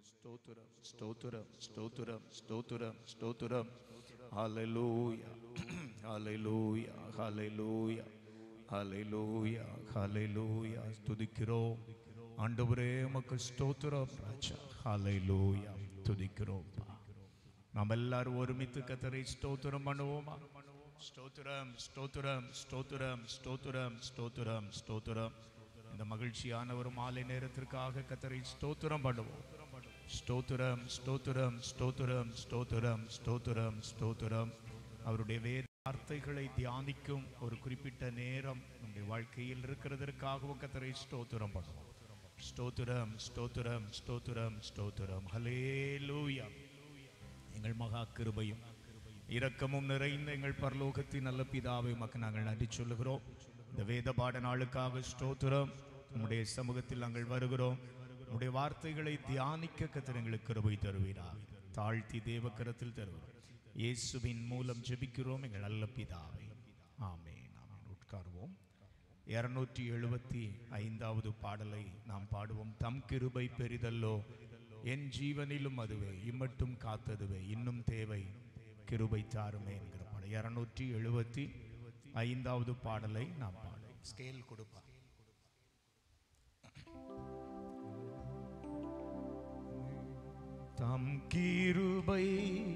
ஸ்தோத்திரம் ஸ்தோத்திரம் ஸ்தோத்திரம் ஸ்தோத்திரம் ஸ்தோத்திரம் ஹalleluya ஹalleluya ஹalleluya ஹalleluya ஹalleluya துதிக்கிறோம் ஆண்டவரே உமக்கு ஸ்தோத்திரம் ராஜா ஹalleluya துதிக்கிறோம் நாம் எல்லாரும் ஒருமித்து கத்தரை ஸ்தோத்திரம் பண்ணுவோமா ஸ்தோத்திரம் ஸ்தோத்திரம் ஸ்தோத்திரம் ஸ்தோத்திரம் ஸ்தோத்திரம் ஸ்தோத்திரம் இந்த மகிழ்ச்சியான ஒரு மாலை நேரத்திற்காக கத்தரை ஸ்தோத்திரம் பண்ணுவோம் ஸ்தோத்திரம் ஸ்தோத்திரம் ஸ்தோத்திரம் ஸ்தோத்திரம் ஸ்தோத்திரம் ஸ்தோத்திரம் அவருடைய வேத வார்த்தைகளை தியானிக்கும் ஒரு குறிப்பிட்ட நேரம் நம்முடைய வாழ்க்கையில் இருக்கிறதற்காகவும் கத்தரை ஸ்தோத்திரம் பண்ணுவோம் ஸ்தோத்திரம் ஸ்தோத்திரம் ஸ்தோத்திரம் ஸ்தோத்திரம் ஹலேலூயா எங்கள் மகா கிருபையும் இரக்கமும் நிறைந்த எங்கள் பரலோகத்தின் நல்ல பிதாவை உமக்கு நாங்கள் நன்றி சொல்லுகிறோம் இந்த வேத பாட நாளுக்காக ஸ்தோத்திரம் உம்முடைய சமூகத்தில் நாங்கள் வருகிறோம் உம்முடைய வார்த்தைகளை தியானிக்க கத்தர் எங்களுக்கு கிருபை தருவீராக தாழ்த்தி தேவக்கரத்தில் தருவோம் இயேசுவின் மூலம் ஜெபிக்கிறோம் எங்கள் நல்ல பிதாவை ஆமென் ஆமென் உட்காருவோம் இருநூற்றி எழுபத்தி ஐந்தாவது பாடலை நாம் பாடுவோம் தம் கிருபை பெரிதல்லோ என் ஜீவனிலும் அதுவே இம்மட்டும் காத்ததுவே இன்னும் தேவை கிருபை தாருமே என்கிற பாடல் இருநூற்றி எழுபத்தி ஐந்தாவது பாடலை நாம் பாடுவோம் ஸ்கேல் கொடுப்பா தம் கிருபை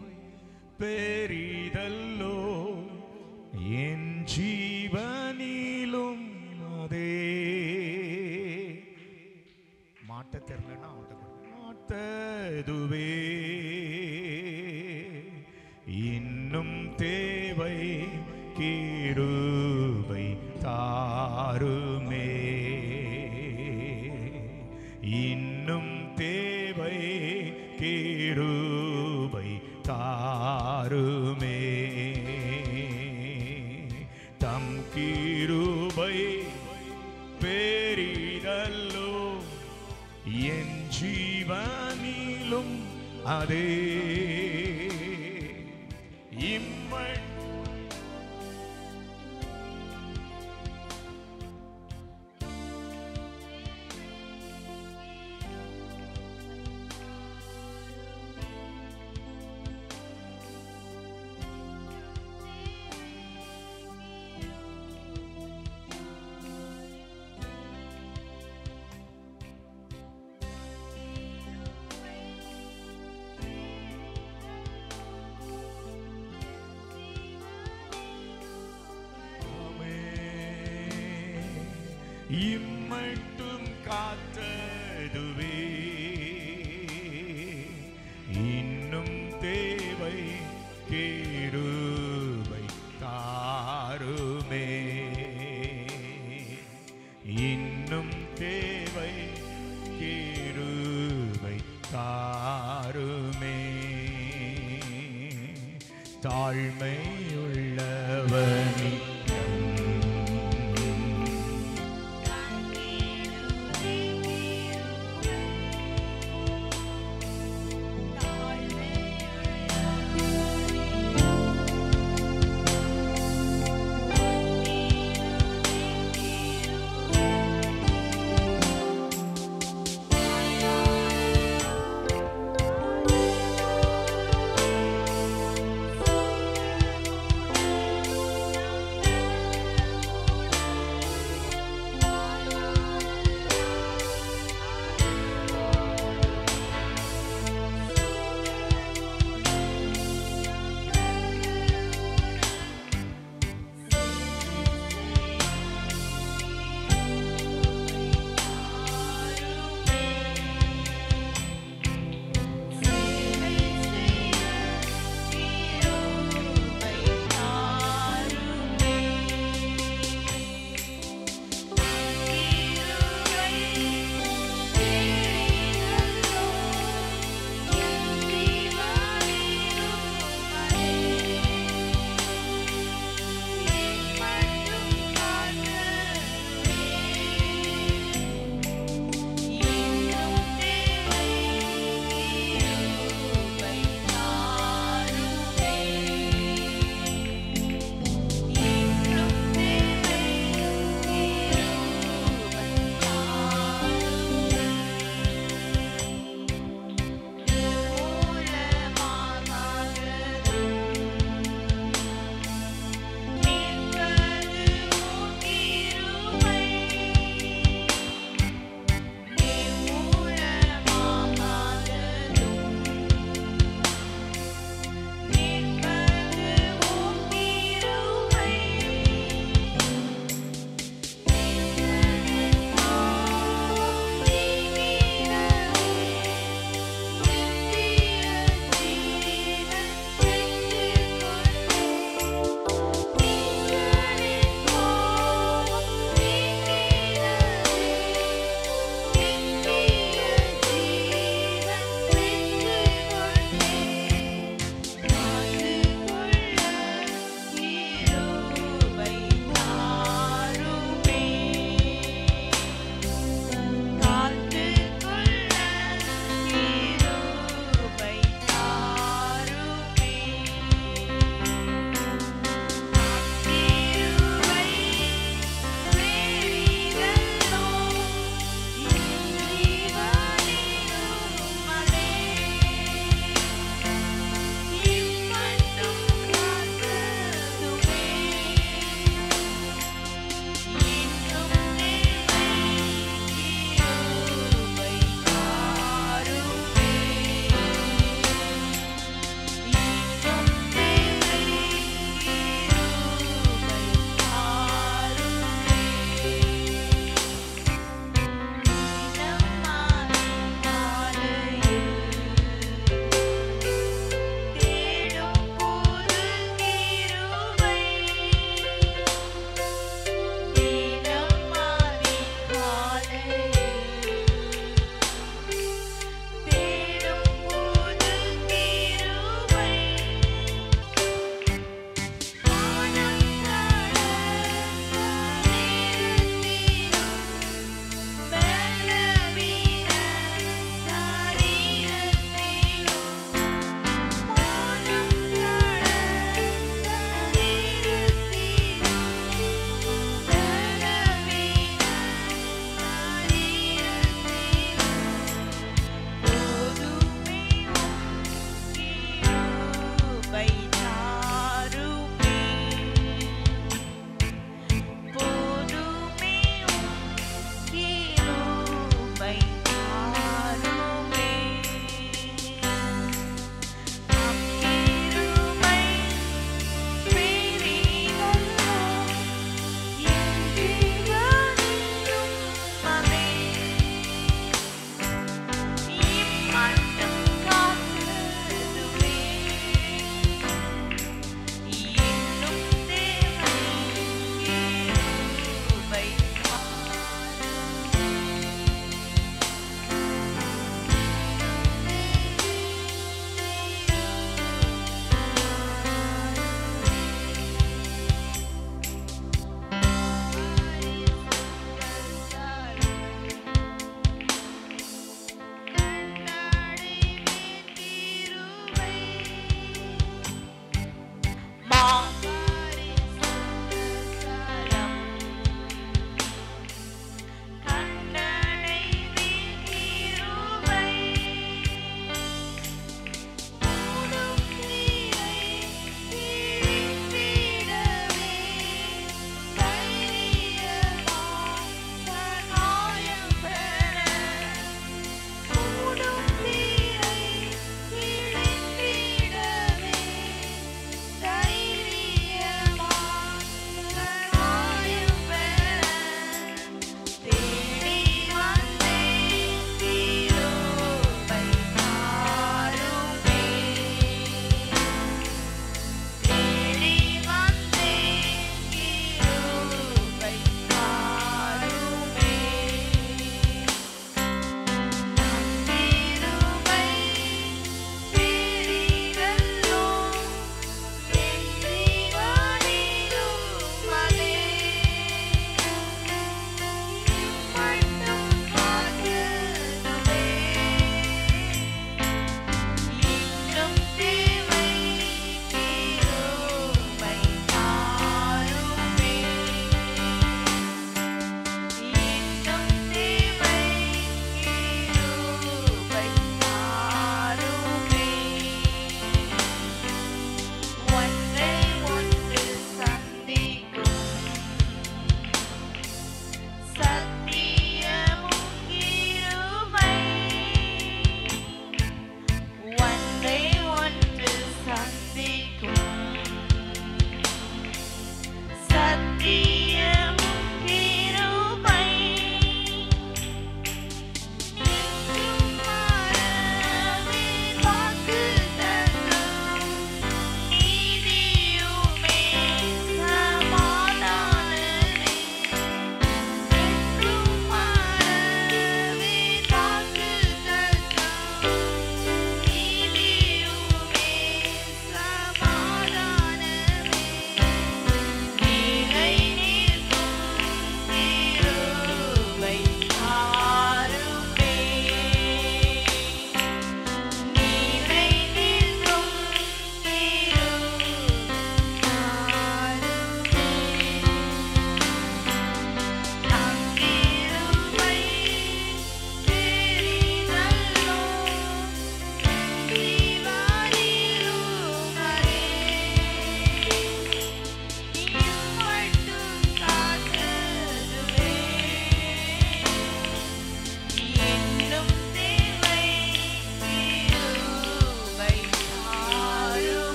பெரிதல்லோ என் ஜீவனிலும் அதே மாட்ட தெரியலன்னா அவன்கிட்ட கொடு. மாட்டதுவே இன்னும் தேவை கிருபை தாருமே இன்னும் தேவை கிருபை தாருமே தம் கிருபை பெரிதல்லோ என் ஜீவனிலும் அதே இம்மட் இம்மட்டும் காத்ததுவே இன்னும் தேவை கேருவை தாருமே இன்னும் தேவை கேருவை தாருமே தாழ்மையுள்ளவனிடம்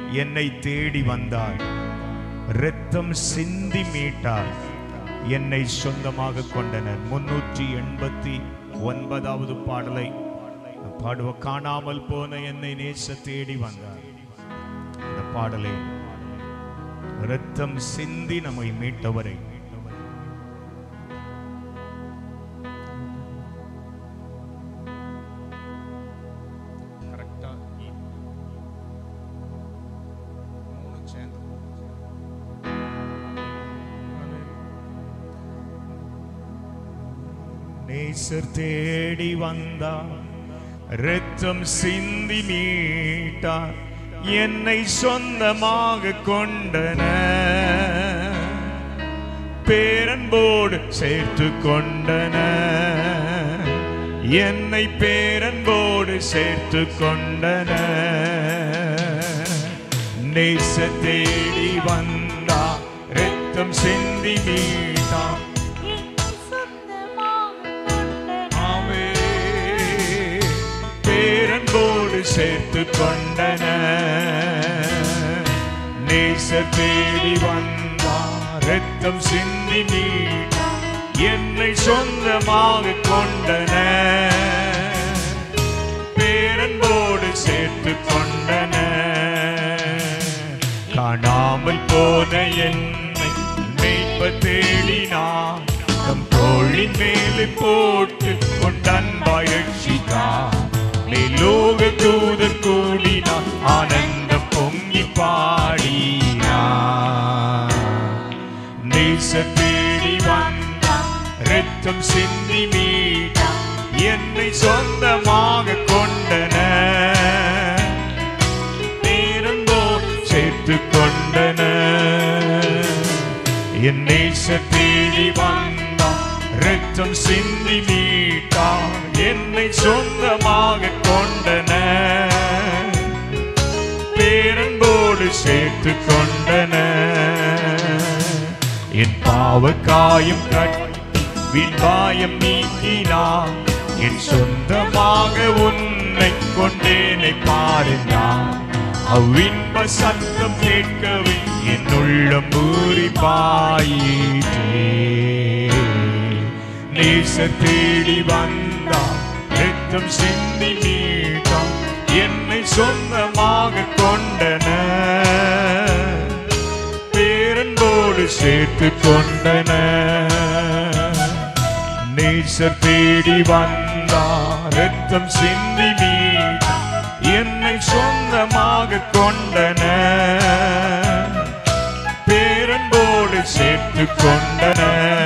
என்னை தேடி வந்தார் இரத்தம் சிந்தி மீட்டார் என்னை சொந்தமாக கொண்டனர் முன்னூற்றி எண்பத்தி ஒன்பதாவது பாடலை பாடுவ காணாமல் போன என்னை நேச தேடி வந்தார் இந்த பாடலை இரத்தம் சிந்தி நம்மை மீட்டவரை கரெக்டா மூணு சேர்ந்து நேசர் தேடி வந்தார் ரத்தம் சிந்தி மீட்டார் என்னை சொந்தமாக கொண்டன பேரன்போடு சேர்த்து கொண்டன என்னை பேரன்போடு சேர்த்து கொண்டன நேச தேடி வந்தா ரத்தம் சிந்தி மீட்டார் ஆமே பேரன்போடு சேர்த்து கொண்டன நேச தேடி வந்தா ரத்தம் சிந்தி மீட்டா என்னை சொந்தமாக கொண்டன பேரன்போடு சேர்த்து கொண்டன காணாமல் போன என்னை மீட்ப தேடினான் தம் தோளின் மேலே போட்டு கொண்டன்பாய் ரட்சித்தார் மேலோக தூதர் கூடினார் ஆனந்தம் பொங்கி பாடினார் நேச தேடி வந்தார் ரத்தம் சிந்தி மீட்டா என்னை சொந்தமாக கொண்டன பேரன்போ சேர்த்து கொண்டன என் நேச தேடி வந்தா ரத்தம் சிந்தி மீட்டா என்னை சொந்தமாக கொண்டன பேரன்போடு சேர்த்து கொண்டன என் பாவ காயம் கட்டி வீண்பாயம் நீக்கினான் என் சொந்தமாக உன்னை கொண்டேனை பாருந்தான் அவ்வின்ப சத்தம் கேட்கவே என் உள்ளம் ஊறி பாயிற்றே நேச தேடி வந்தான் ரத்தம் சிந்தி மீட்டான் என்னை சொந்தமாக கொண்டன பேரன்போடு சேர்த்து கொண்டன நேசர் தேடி வந்தா ரத்தம் சிந்தி மீட்டா என்னை சொந்தமாக கொண்டன பேரன்போடு சேர்த்து கொண்டன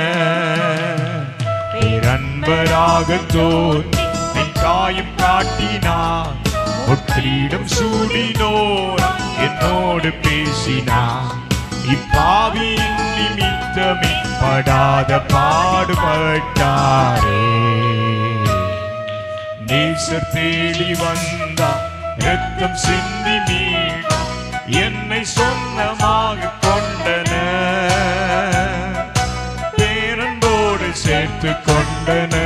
பேரன்பராக தோன்றி என் காயம் காட்டினார் ஒற்றிடம் சூடினோர் என்னோடு பேசினார் இப்பாவியின் நிமித்தமே படாத பாடுபட்டாரே நேசர் தேடி வந்தா ரத்தம் சிந்தி மீட்டா என்னை சொந்தமாக கொண்டன பேரன்போடு சேர்த்து கொண்டன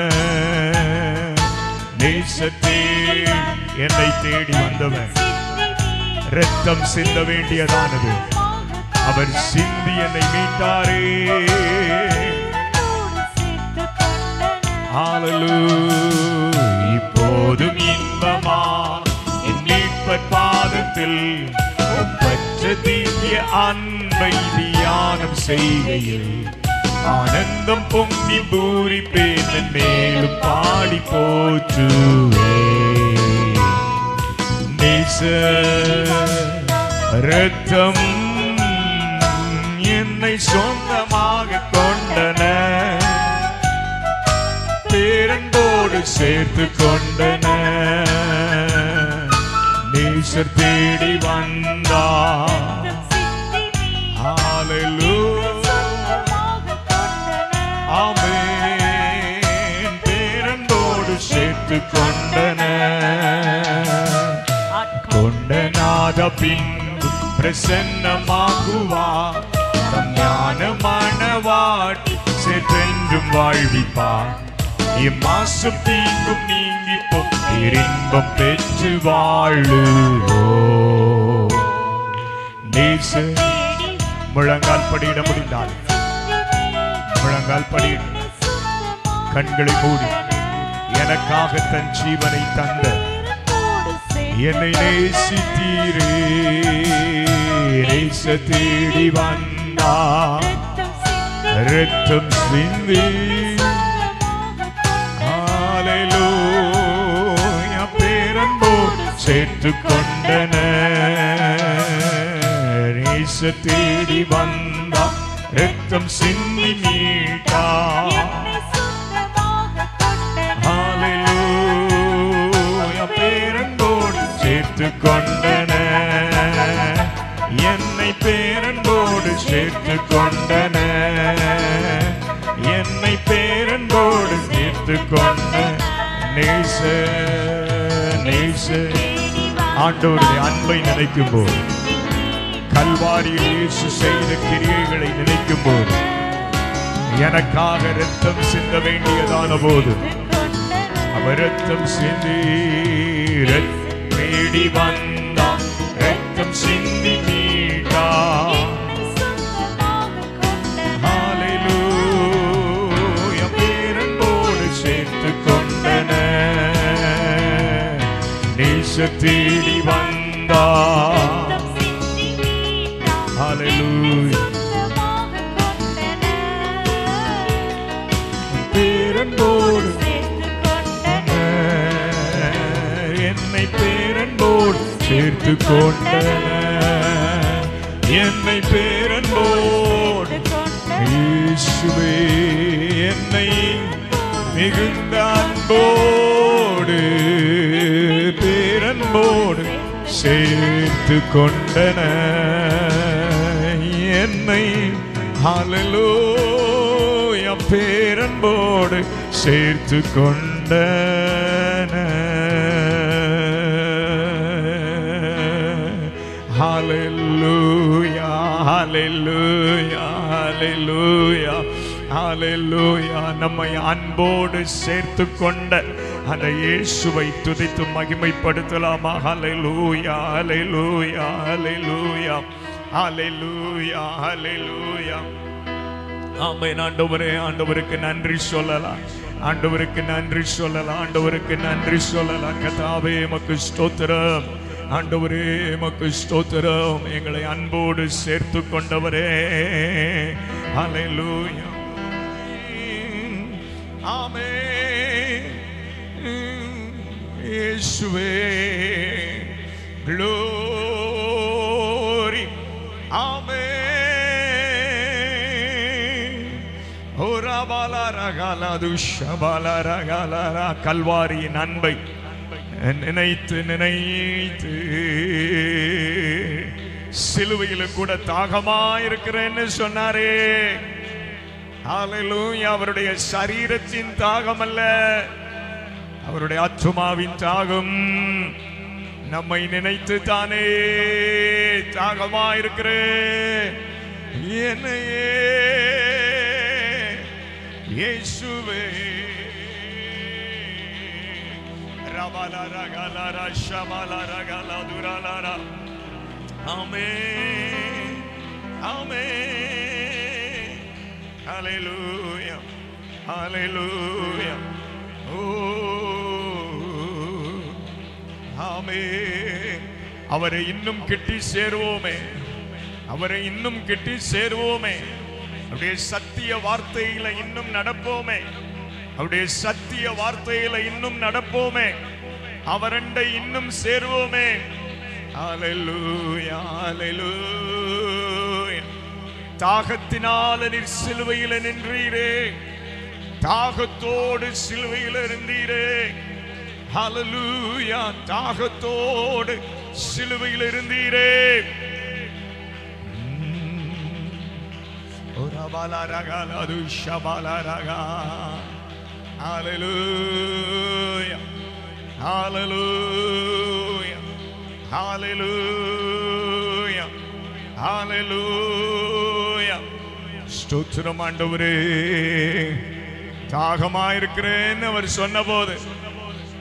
நேசத்தே என்னை தேடி வந்தவன் ரத்தம் சிந்த வேண்டியதானது அவர் சிந்தி என்னை மீட்டாரே ஹalleluya இப்போதும் இன்பமா என் மீட்பர் பாதத்தில் ஒப்பற்ற திவ்ய அன்பை தியானம் செய்கையில் ஆனந்தம் பொங்கி பூரிப்பேன் மேலும் பாடி போற்றுவே நேச ரத்தம் என்னை சொந்தமாக கொண்டன பேரன்போடு சேர்த்து கொண்டன நேசர் தேடி வந்தா ஆமென் பேரன்போடு சேர்த்து கொண்டன கொண்டனாத பின்பு பிரசன்னமாகுவா தம் ஞான மணவாட்டி சென்றென்றும் வாழ்விப்பார் இம்மாசும் தீங்கும் நீங்கி போம் பேரின்பம் பெற்று வாழுவோ நேச முழங்கால் படியிட முடிந்தால் முழங்கால் படி கண்களை மூடி எனக்காக தன் ஜீவனை தந்த என்னை நேசித்தீரே நேச தேடி வந்தா ரத்தம் சிந்தி ஹalleluya பேரன்போ சேர்த்து கொண்டன நேச தேடி வந்தா ரத்தம் சிந்தி மீட்டா ஹalleluya பேரன்போடு சேர்த்து கொண்டன என்னை பேரன்போடு சேர்த்து கொண்டன என்னை பேரன்போடு சேர்த்து கொண்ட நேச நேச ஆண்டவருடைய அன்பை நினைக்கும் போது கல்வாரியில் இயேசு செய்த கிரியைகளை நினைக்கும் போது எனக்காக ரத்தம் சிந்த வேண்டியதான போது அவர் ரத்தம் சிந்தி ரத்தம் தேடி வந்தா ரத்தம் சிந்தி மீட்டா ஹalleluya பேரன்போடு சேர்த்து கொண்டன நேச தேடி வந்தா ஹalleluya பேரன்போடு என்னை பேரன்போடு சேர்த்து கொண்டன என்னை பேரன்போடு இயேசுவே என்னை மிகுந்த அன்போடு பேரன்போடு சேர்த்து கொண்டன என்னை ஹalleluya பேரன்போடு சேர்த்து கொண்டன ஹalleluya ஹalleluya ஹalleluya ஹalleluya நம்மை அன்போடு சேர்த்து கொண்ட அந்த இயேசுவை துதித்து மகிமைப்படுத்தலாமா ஹalleluya ஹalleluya ஹalleluya ஹalleluya ஹalleluya ஆமென் ஆண்டவரே ஆண்டவருக்கு நன்றி சொல்லலாம் ஆண்டவருக்கு நன்றி சொல்லலாம் ஆண்டவருக்கு நன்றி சொல்லலாம் கதாவே மக்கு ஸ்தோத்திரம் ஆண்டவரே மக்கு ஸ்தோத்திரம் எங்களை அன்போடு சேர்த்து கொண்டவரே ஹalleluya ஆமென் இயேசுவே glory ஆமென் ஓராபாலாரகாலாதுஷபாலாரகாலாரா கல்வாரியின் அன்பை நினைத்து நினைத்து சிலுவையில கூட தாகமா இருக்கிறேன்னு சொன்னாரே ஹalleluya அவருடைய சரீரத்தின் தாகம் அல்ல அவருடைய ஆத்துமாவின் தாகம் நம்மை நினைத்து தானே தாகமா இருக்கிறேன் என்னையே இயேசுவே ரபாலா ரகாலா ரஷபாலா ரகாலா துராலாரா ஆமென் ஆமென் ஹalleluya ஹalleluya ஓ ஆமென் அவரை இன்னும் கிட்டி சேருவோமே அவரை இன்னும் கிட்டி சேருவோமே அவருடைய சத்திய வார்த்தையில இன்னும் நடப்போமே அவருடைய சத்திய வார்த்தையில இன்னும் நடப்போமே அவரண்டை இன்னும் சேருவோமே ஹalleluya ஹalleluya தாகத்தினால நீர் சிலுவையில நின்றீரே தாகத்தோடு சிலுவையில இருந்தீரே ஹalleluya தாகத்தோடு சிலுவையில் இருந்தீரே ஒரபாலரகாலது ஷபாலரகா ஹalleluya ஹalleluya ஹalleluya ஹalleluya ஸ்தோத்திரம் ஆண்டவரே தாகமா இருக்கிறேன்னு அவர் சொன்னபோது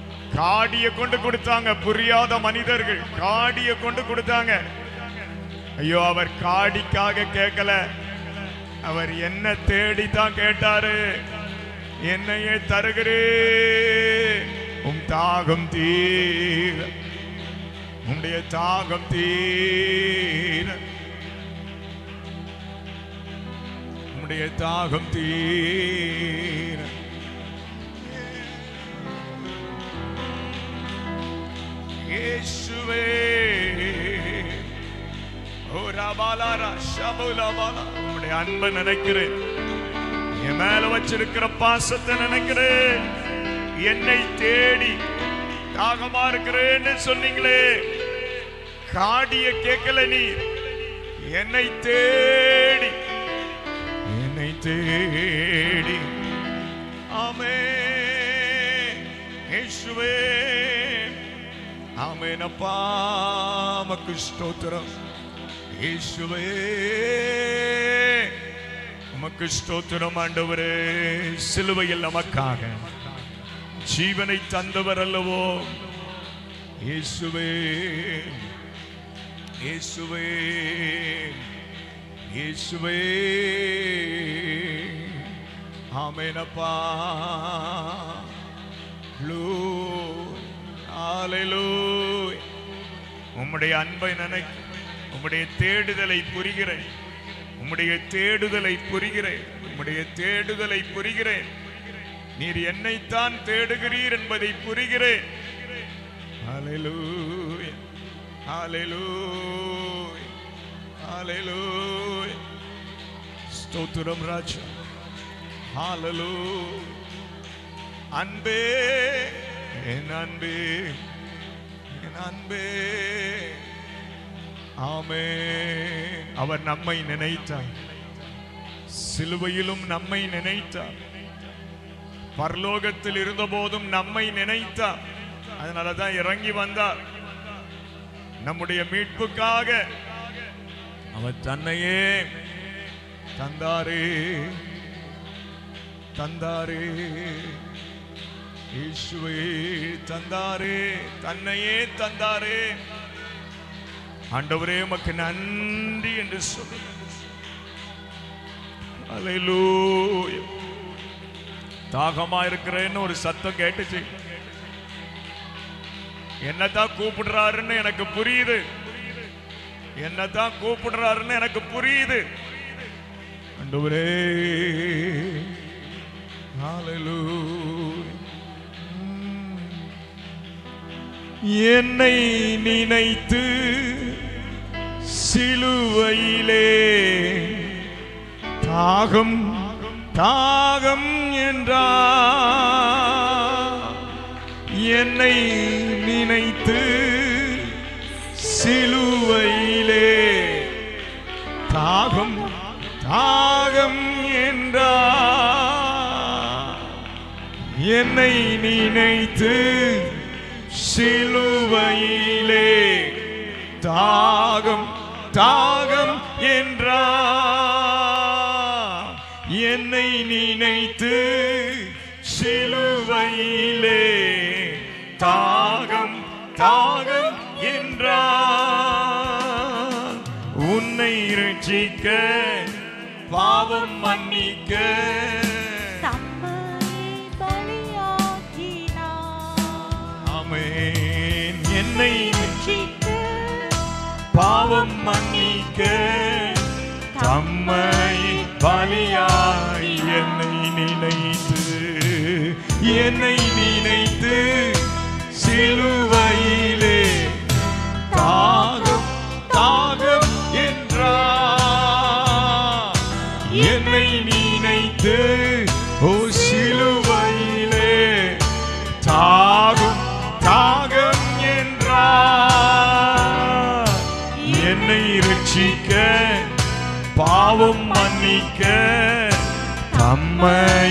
காடிய கொண்டு கொடுத்தாங்க புரியாத மனிதர்கள் காடிய கொண்டு கொடுத்தாங்க ஐயோ அவர் காடிக்காக கேட்கல அவர் என்ன தேடி தான் கேட்டாரு என்னையே தருகிறே உம் தாகம் தீர உம்முடைய தாகம் தீர உம்முடைய தாகம் தீர இயேசுவே ஓ ரபாலாரா ஷபுலபாலா உம்முடைய அன்பை நினைக்கிறேன் என் மேல வச்சிருக்கிற பாசத்தை நினைக்கிறேன் என்னை தேடி தாகமா இருக்கிறேன்னு சொன்னீங்களே காடிய கேட்கல நீ என்னை தேடி என்னை தேடி ஆமே இயேசுவே ஆமேனப்பா மக்கு ஸ்தோத்திரம் இயேசுவே உமக்கு ஸ்தோத்திரம் ஆண்டவரே சிலுவையில் நமக்காக ஜீவனை தந்தவர் அல்லவோ இயேசுவே இயேசுவே இயேசுவே ஆமேனப்பா ஹalleluya உம்முடைய அன்பை நினை உம்முடைய தேடுதலை புரிகிறேன் உம்முடைய தேடுதலை புரிகிறேன் உம்முடைய தேடுதலை புரிகிறேன் நீர் என்னைத்தான் தேடுகிறீர் என்பதை புரிகிறேன் ஹalleluya ஹalleluya ஹalleluya ஸ்தோத்திரம் ராஜா ஹalleluya அன்பே என் அன்பே என் அன்பே ஆமே அவர் நம்மை நினைத்தார் சிலுவையிலும் நம்மை நினைத்தார் பரலோகத்தில் இருந்தபோதும் நம்மை நினைத்தார் அதனாலதான் இறங்கி வந்தார் நம்முடைய மீட்புக்காக அவர் தன்னையே தந்தாரே தந்தாரே இயேசுவே தந்தாரே தன்னையே தந்தாரே ஆண்டவரே உமக்கு நன்றி என்று சொல்லு அல்லேலூயா தாகமா இருக்கிறேன்னு ஒரு சத்தம் கேட்டுச்சு என்னதான் கூப்பிடுறாருன்னு எனக்கு புரியுது என்னதான் கூப்பிடுறாருன்னு எனக்கு புரியுது ஆண்டவரே ஹalleluya என்னை நினைத்து சிலுவையிலே தாகம் தாகம் என்றா என்னை நினைத்து சிலுவையிலே தாகம் தாகம் என்றா என்னை நினைத்து சிலுவையிலே தாகம் தாகம் என்றா என்னை நினைத்து சிலுவையிலே தாகம் தாகம் என்றா உன்னை ரட்சிக்க பாவம் மன்னிக்க தம்மை பலியாக்கினார். ஆமென் என்னை ரட்சித்து பாவம் மன்னிக்க தம்மை பலியாய் என்னை நினைத்து என்னை நினைத்து சிலுவையிலே தாகம் தாகம் என்றார் என்னை நினைத்து ஓ சிலுவையிலே தாகம் தாகம் என்றார் என்னை ரட்சிக்க பாவம் மன்னிக்க தம்மை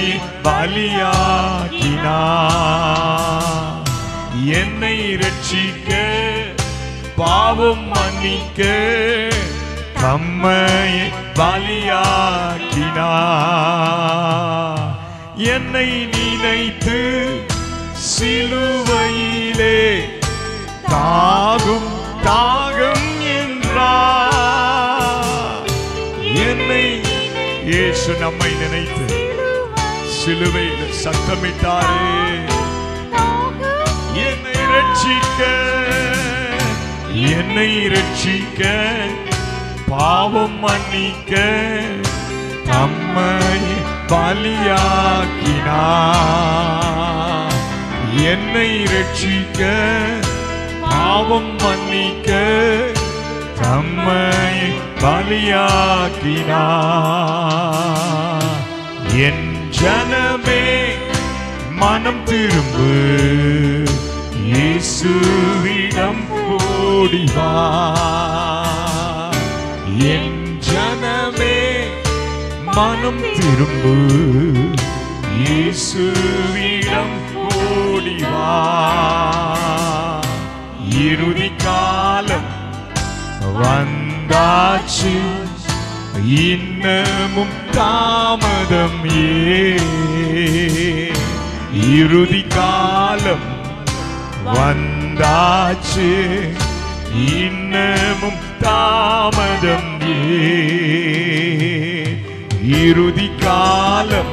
பலியாக்கினார் என்னை ரட்சிக்க பாவம் மன்னிக்க தம்மை பலியாக்கினார் என்னை நினைத்து சிலுவையிலே தாகும் தாகம் என்றார் இயேசு நம்மை நினைத்து சிலுவையில் சத்தமிட்டாரே என்னை ரட்சிக்க என்னை ரட்சிக்க பாவம் மன்னிக்க தம்மை பலியாக்கினார் என்னை ரட்சிக்க பாவம் மன்னிக்க தம்மை பலியாக்கினார் என் ஜனமே மனம் திரும்பு இயேசுவிடம் ஓடிவா என் ஜனமே மனம் திரும்பு இயேசுவிடம் ஓடிவா இறுதி காலம் வந்தாச்சு இன்னமும் தாமதம் ஏ இறுதி காலம் வந்தாச்சு இன்னமும் தாமதம் ஏ இறுதி காலம்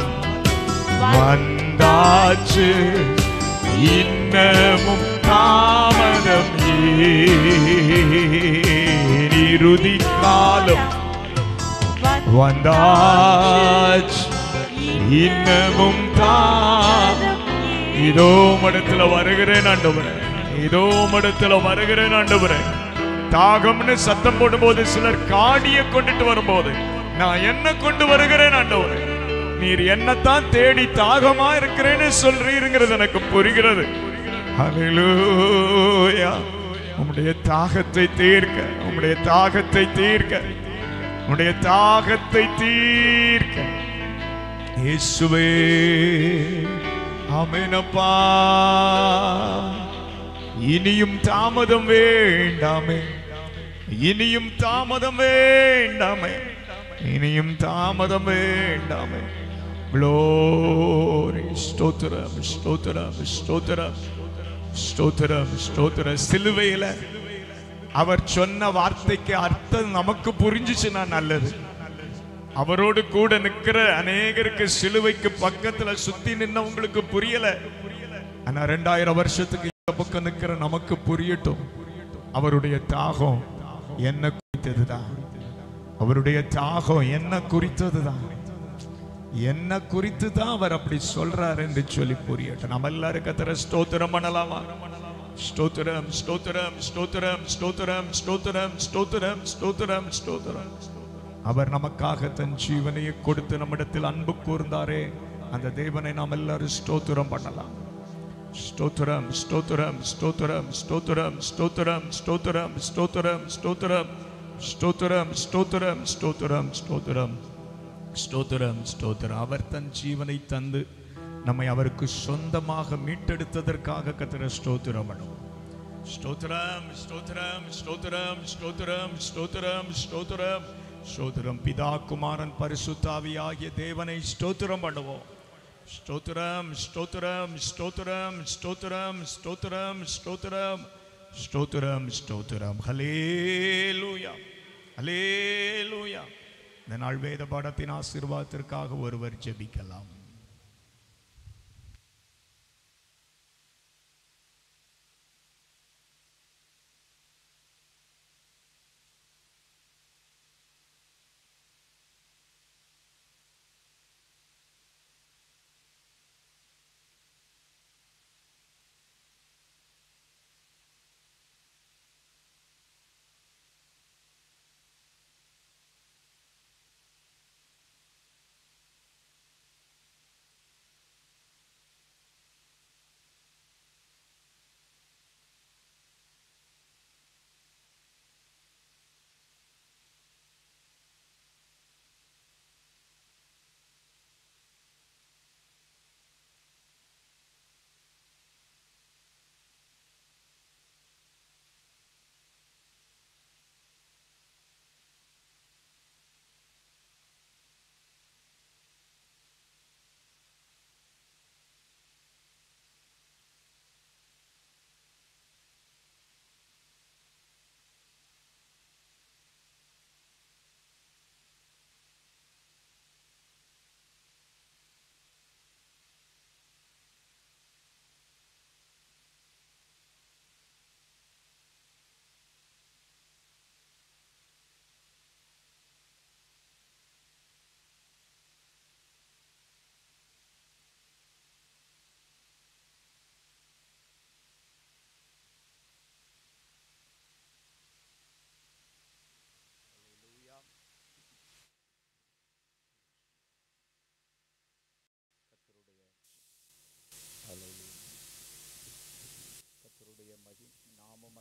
வந்தாச்சு இன்னமும் தாமதம் ஏன் இறுதி காலம் வந்தாச்சு இன்னமும் தாமதம் இதோ மடத்துல வருகிறேன் ஆண்டவரே இதோ மடத்துல வருகிறேன் ஆண்டவரே தாகம்னு சத்தம் போடும்போது சிலர் காடிய கொண்டுட்டு வரும்போது நான் என்ன கொண்டு வருகிறேன் ஆண்டவரே நீர் என்னத்தான் தேடி தாகமா இருக்கிறேன்னு சொல்றீருங்கிறது எனக்கு புரிகிறது ஹalleluya உம்முடைய தாகத்தை தீர்க்க உம்முடைய தாகத்தை தீர்க்க உம்முடைய தாகத்தை தீர்க்க இயேசுவே ஆமெனப்பா இனியும் தாமதம் வேண்டாமே இனியும் தாமதம் வேண்டாமே இனியும் தாமதம் வேண்டாமே Glory, ஸ்தோத்திரம் ஸ்தோத்திரம் ஸ்தோத்திரம் ஸ்தோத்திரம் ஸ்தோத்திரம் சிலுவையில அவர் சொன்ன வார்த்தைக்கு அர்த்தம் நமக்கு புரிஞ்சுச்சுன்னா நல்லது அவரோடு கூட நிக்கிற அநேகருக்கு சிலுவைக்கு பக்கத்துல சுத்தி நின்னவங்களுக்கு புரியல ஆனா ரெண்டாயிரம் வருஷத்துக்கு இந்த பக்கம் நிக்கிற நமக்கு புரியட்டும் அவருடைய தாகம் என்ன குறித்ததுதான் அவருடைய தாகம் என்ன குறித்ததுதான் என்ன குறித்து தான் அவர் அப்படி சொல்றார் என்று சொல்லி புரியட்டும் நம்ம எல்லாரும் கத்திர ஸ்தோத்திரம் பண்ணலாமா ஸ்தோத்திரம் ஸ்தோத்திரம் ஸ்தோத்திரம் ஸ்தோத்திரம் ஸ்தோத்திரம் ஸ்தோத்திரம் ஸ்தோத்திரம் ஸ்தோத்திரம் அவர் நமக்காக தன் ஜீவனையை கொடுத்து நம்மிடத்தில் அன்பு கூர்ந்தாரே அந்த தேவனை நாம் எல்லாரும் ஸ்தோத்திரம் பண்ணலாம் ஸ்தோத்திரம் ஸ்தோத்திரம் ஸ்தோத்திரம் ஸ்தோத்திரம் ஸ்தோத்திரம் ஸ்தோத்திரம் ஸ்தோத்திரம் ஸ்தோத்திரம் ஸ்தோத்திரம் ஸ்தோத்திரம் ஸ்தோத்திரம் ஸ்தோத்திரம் ஸ்தோத்திரம் ஸ்தோத்திரம் அவர் தன் ஜீவனை தந்து நம்மை அவருக்கு சொந்தமாக மீட்டெடுத்ததற்காக கத்திர ஸ்தோத்திரம் பண்ணுவோம் ஸ்தோத்திரம் ஸ்தோத்திரம் ஸ்தோத்திரம் ஸ்தோத்திரம் ஸ்தோத்திரம் ஸ்தோத்திரம் ஸ்தோத்திரம் பிதா குமாரன் பரிசுத்தாவி ஆகிய தேவனை ஸ்தோத்திரம் பண்ணுவோம் ஸ்தோத்திரம் ஸ்தோத்திரம் ஸ்தோத்திரம் ஸ்தோத்திரம் ஸ்தோத்திரம் ஸ்தோத்திரம் ஸ்தோத்திரம் ஸ்தோத்திரம் ஹலேலூயா ஹலேலூயா இந்த நாள் வேத பாடத்தின் ஆசீர்வாதத்திற்காக ஒருவர் ஜெபிக்கலாம்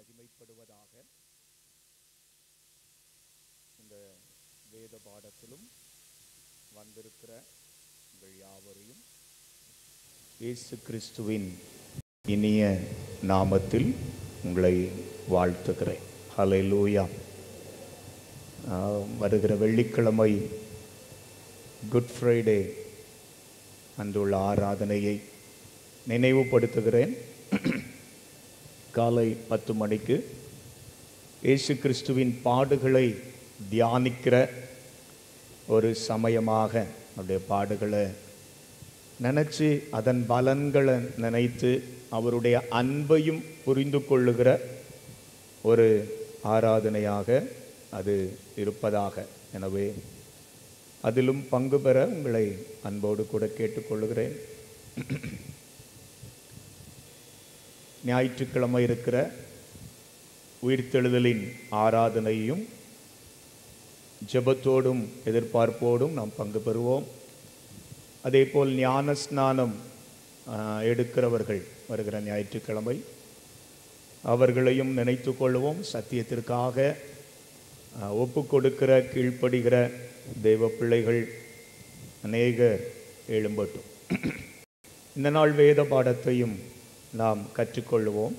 மகிமைப்படுவதாக இந்த வேத பாடத்திலும் வந்திருக்கிற உங்கள் யாவரையும் இயேசு கிறிஸ்துவின் இனிய நாமத்தில் உங்களை வாழ்த்துகிறேன் ஹalleluya ஆஹ், வருகிற வெள்ளிக்கிழமை குட் ஃப்ரைடே அன்றுள்ள ஆராதனையை நினைவுபடுத்துகிறேன் காலை பத்து மணிக்கு இயேசு கிறிஸ்துவின் பாடுகளை தியானிக்கிற ஒரு சமயமாக அவருடைய பாடுகளை நினச்சி அதன் பலன்களை நினைத்து அவருடைய அன்பையும் புரிந்து கொள்ளுகிற ஒரு ஆராதனையாக அது இருப்பதாக எனவே அதிலும் பங்கு பெற உங்களை அன்போடு கூட கேட்டுக்கொள்கிறேன் ஞாயிற்றுக்கிழமை இருக்கிற உயிர்த்தெழுதலின் ஆராதனையும் ஜெபத்தோடும் எதிர்பார்ப்போடும் நாம் பங்கு பெறுவோம் அதேபோல் ஞான ஸ்நானம் ஆஹ், எடுக்கிறவர்கள் வருகிற ஞாயிற்றுக்கிழமை அவர்களையும் நினைத்து கொள்வோம் சத்தியத்திற்காக ஆஹ், ஒப்பு கொடுக்கிற கீழ்ப்படுகிற தெய்வ பிள்ளைகள் அநேகர் எழும்பட்டும் இந்த நாள் வேத பாடத்தையும் நாம் கற்றுக்கொள்வோம்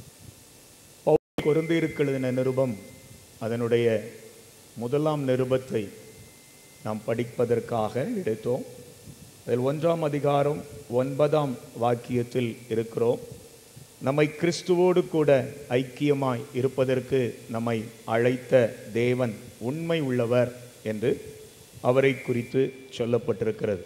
கொருந்திருக்கு எழுதின நிருபம் அதனுடைய முதலாம் நிருபத்தை நாம் படிப்பதற்காக எடுத்தோம் அதில் ஒன்றாம் அதிகாரம் ஒன்பதாம் வாக்கியத்தில் இருக்கிறோம் நம்மை கிறிஸ்துவோடு கூட ஐக்கியமாய் இருப்பதற்கு நம்மை அழைத்த தேவன் உண்மை உள்ளவர் என்று அவரை குறித்து சொல்லப்பட்டிருக்கிறது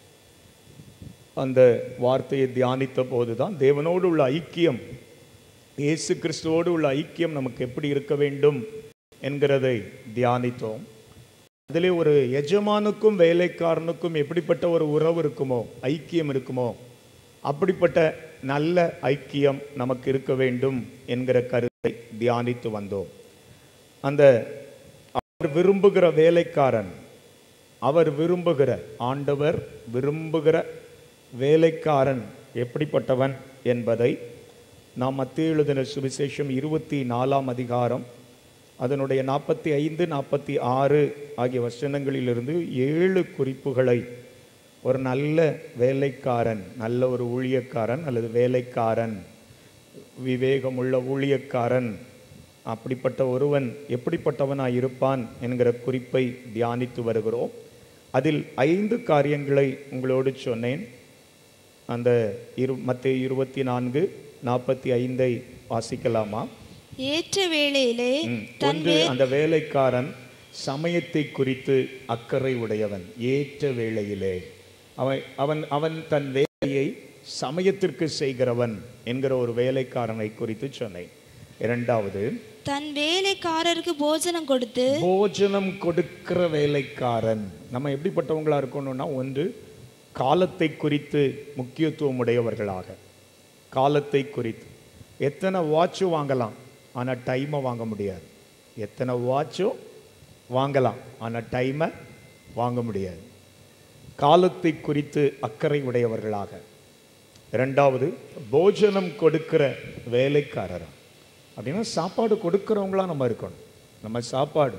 அந்த வார்த்தையை தியானித்த போதுதான் தேவனோடு உள்ள ஐக்கியம் இயேசு கிறிஸ்துவோடு உள்ள ஐக்கியம் நமக்கு எப்படி இருக்க வேண்டும் என்கிறதை தியானித்தோம் அதிலே ஒரு எஜமானுக்கும் வேலைக்காரனுக்கும் எப்படிப்பட்ட ஒரு உறவு இருக்குமோ ஐக்கியம் இருக்குமோ அப்படிப்பட்ட நல்ல ஐக்கியம் நமக்கு இருக்க வேண்டும் என்கிற கருத்தை தியானித்து வந்தோம் அந்த அவர் விரும்புகிற வேலைக்காரன் அவர் விரும்புகிற ஆண்டவர் விரும்புகிற வேலைக்காரன் எப்படிப்பட்டவன் என்பதை நாம் மத்திய எழுதின சுவிசேஷம் இருபத்தி நாலாம் அதிகாரம் அதனுடைய நாற்பத்தி ஐந்து நாற்பத்தி ஆறு ஆகிய வசனங்களிலிருந்து ஏழு குறிப்புகளை ஒரு நல்ல வேலைக்காரன் நல்ல ஒரு ஊழியக்காரன் அல்லது வேலைக்காரன் விவேகமுள்ள ஊழியக்காரன் அப்படிப்பட்ட ஒருவன் எப்படிப்பட்டவனாய் இருப்பான் என்கிற குறிப்பை தியானித்து வருகிறோம் அதில் ஐந்து காரியங்களை உங்களோடு சொன்னேன் அந்த இரு மத்திய இருபத்தி நான்கு நாற்பத்தி ஐந்தை வாசிக்கலாமா ஏற்ற வேளையிலே ம். தன் ஒன்று அந்த வேலைக்காரன் சமயத்தை குறித்து அக்கறை உடையவன் ஏற்ற வேளையிலே அவன் அவன் அவன் தன் வேலையை சமயத்திற்கு செய்கிறவன் என்கிற ஒரு வேலைக்காரனை குறித்து சொன்னேன் இரண்டாவது தன் வேலைக்காரருக்கு போஜனம் கொடுத்து போஜனம் கொடுக்கிற வேலைக்காரன் நம்ம எப்படிப்பட்டவங்களா இருக்கணும்னா ஒன்று காலத்தை குறித்து முக்கியத்துவம் உடையவர்களாக காலத்தை குறித்து எத்தனை வாட்சும் வாங்கலாம் ஆனால் டைமை வாங்க முடியாது எத்தனை வாட்சும் வாங்கலாம் ஆனால் டைமை வாங்க முடியாது காலத்தை குறித்து அக்கறை உடையவர்களாக இரண்டாவது போஜனம் கொடுக்கிற வேலைக்காரரா அப்படின்னா சாப்பாடு கொடுக்கிறவங்களா நம்ம இருக்கணும் நம்ம சாப்பாடு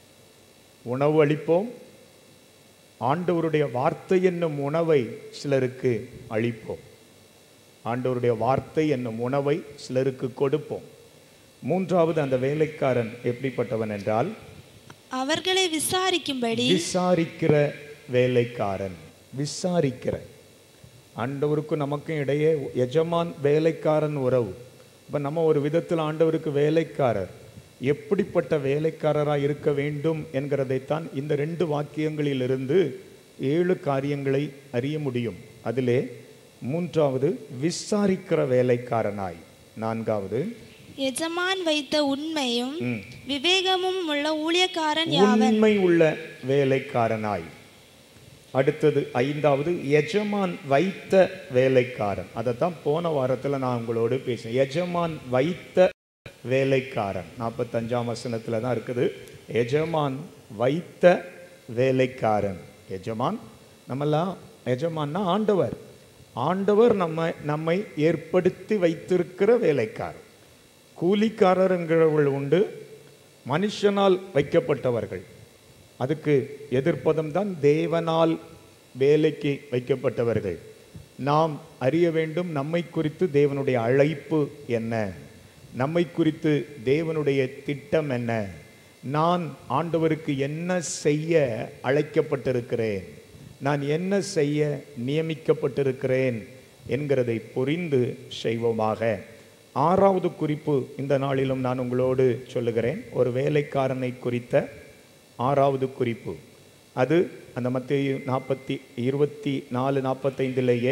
உணவு அளிப்போம் ஆண்டவருடைய வார்த்தை என்னும் உணவை சிலருக்கு அளிப்போம் ஆண்டவருடைய வார்த்தை என்னும் உணவை சிலருக்கு கொடுப்போம் மூன்றாவது அந்த வேலைக்காரன் எப்படிப்பட்டவன் என்றால் அவர்களை விசாரிக்கும்படி விசாரிக்கிற வேலைக்காரன் விசாரிக்கிற ஆண்டவருக்கும் நமக்கும் இடையே எஜமான் வேலைக்காரன் உறவு இப்போ நம்ம ஒரு விதத்தில் ஆண்டவருக்கு வேலைக்காரர் எப்படிப்பட்ட வேலைக்காரராக இருக்க வேண்டும் என்கிறதைத்தான் இந்த ரெண்டு வாக்கியங்களிலிருந்து ஏழு காரியங்களை அறிய முடியும் அதிலே மூன்றாவது விசாரிக்கிற வேலைக்காரனாய் நான்காவது எஜமான் வைத்த உண்மையும் ம். விவேகமும் உள்ள ஊழியக்காரன் யாவன் உண்மை உள்ள வேலைக்காரனாய் அடுத்தது ஐந்தாவது எஜமான் வைத்த வேலைக்காரன் அதைத்தான் போன வாரத்தில் நான் உங்களோடு பேசினேன் எஜமான் வைத்த வேலைக்காரன் நாற்பத்தஞ்சாம் வசனத்தில் தான் இருக்குது எஜமான் வைத்த வேலைக்காரன் எஜமான் நம்மெல்லாம் எஜமான்னா ஆண்டவர் ஆண்டவர் நம்ம நம்மை ஏற்படுத்தி வைத்திருக்கிற வேலைக்காரன் கூலிக்காரர் என்கிறவர்கள் உண்டு மனுஷனால் வைக்கப்பட்டவர்கள் அதுக்கு எதிர்ப்பதம் தான் தேவனால் வேலைக்கு வைக்கப்பட்டவர்கள் நாம் அறிய வேண்டும் நம்மை குறித்து தேவனுடைய அழைப்பு என்ன நம்மை குறித்து தேவனுடைய திட்டம் என்ன நான் ஆண்டவருக்கு என்ன செய்ய அழைக்கப்பட்டிருக்கிறேன் நான் என்ன செய்ய நியமிக்கப்பட்டிருக்கிறேன் என்கிறதை புரிந்து செய்வோமாக ஆறாவது குறிப்பு இந்த நாளிலும் நான் உங்களோடு சொல்லுகிறேன் ஒரு வேலைக்காரனை குறித்த ஆறாவது குறிப்பு அது அந்த மத்திய நாற்பத்தி இருபத்தி நாலு நாற்பத்தைந்திலேயே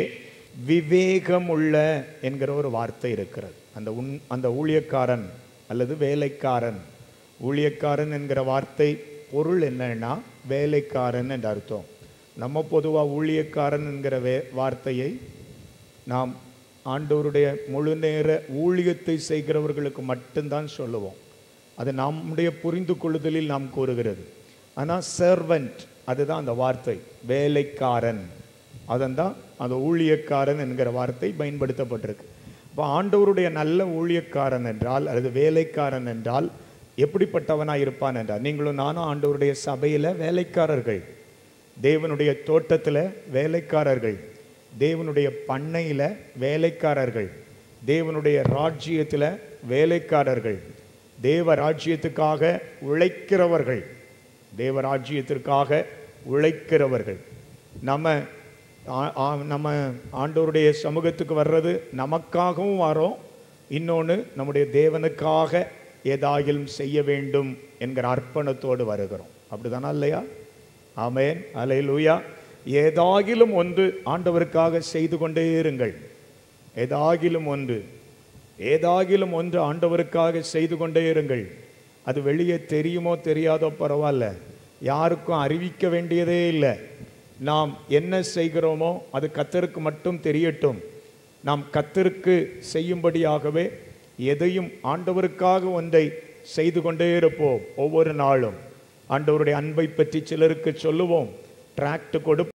விவேகமுள்ள என்கிற ஒரு வார்த்தை இருக்கிறது அந்த உன் அந்த ஊழியக்காரன் அல்லது வேலைக்காரன் ஊழியக்காரன் என்கிற வார்த்தை பொருள் என்னன்னா வேலைக்காரன் என்ற அர்த்தம் நம்ம பொதுவாக ஊழியக்காரன் என்கிற வே வார்த்தையை நாம் ஆண்டவருடைய முழு நேர ஊழியத்தை செய்கிறவர்களுக்கு மட்டும்தான் சொல்லுவோம் அது நம்முடைய புரிந்து கொள்ளுதலில் நாம் கூறுகிறது ஆனால் சர்வெண்ட் அதுதான் அந்த வார்த்தை வேலைக்காரன் அதன்தான் அந்த ஊழியக்காரன் என்கிற வார்த்தை பயன்படுத்தப்பட்டிருக்கு இப்போ ஆண்டவருடைய நல்ல ஊழியக்காரன் என்றால் அல்லது வேலைக்காரன் என்றால் எப்படிப்பட்டவனாக இருப்பான் என்றால் நீங்களும் நானும் ஆண்டவருடைய சபையில் வேலைக்காரர்கள் தேவனுடைய தோட்டத்தில் வேலைக்காரர்கள் தேவனுடைய பண்ணையில் வேலைக்காரர்கள் தேவனுடைய ராஜ்யத்தில் வேலைக்காரர்கள் தேவ ராஜ்யத்துக்காக உழைக்கிறவர்கள் தேவ ராஜ்யத்திற்காக உழைக்கிறவர்கள் நம்ம ஆ- ஆ- நம்ம ஆண்டவருடைய சமூகத்துக்கு வர்றது நமக்காகவும் வரோம் இன்னொன்று நம்முடைய தேவனுக்காக ஏதாகிலும் செய்ய வேண்டும் என்கிற அர்ப்பணத்தோடு வருகிறோம் அப்படிதானா இல்லையா ஆமென் அல்லேலூயா ஏதாகிலும் ஒன்று ஆண்டவருக்காக செய்து கொண்டே இருங்கள் ஏதாகிலும் ஒன்று ஏதாகிலும் ஒன்று ஆண்டவருக்காக செய்து கொண்டே இருங்கள் அது வெளியே தெரியுமோ தெரியாதோ பரவாயில்ல யாருக்கும் அறிவிக்க வேண்டியதே இல்லை நாம் என்ன செய்கிறோமோ அது கத்தருக்கு மட்டும் தெரியட்டும் நாம் கத்தருக்கு செய்யும்படியாகவே எதையும் ஆண்டவருக்காக ஒன்றை செய்து கொண்டே இருப்போம் ஒவ்வொரு நாளும் ஆண்டவருடைய அன்பை பற்றி சிலருக்கு சொல்லுவோம் டிராக்ட் கொடுப்போம்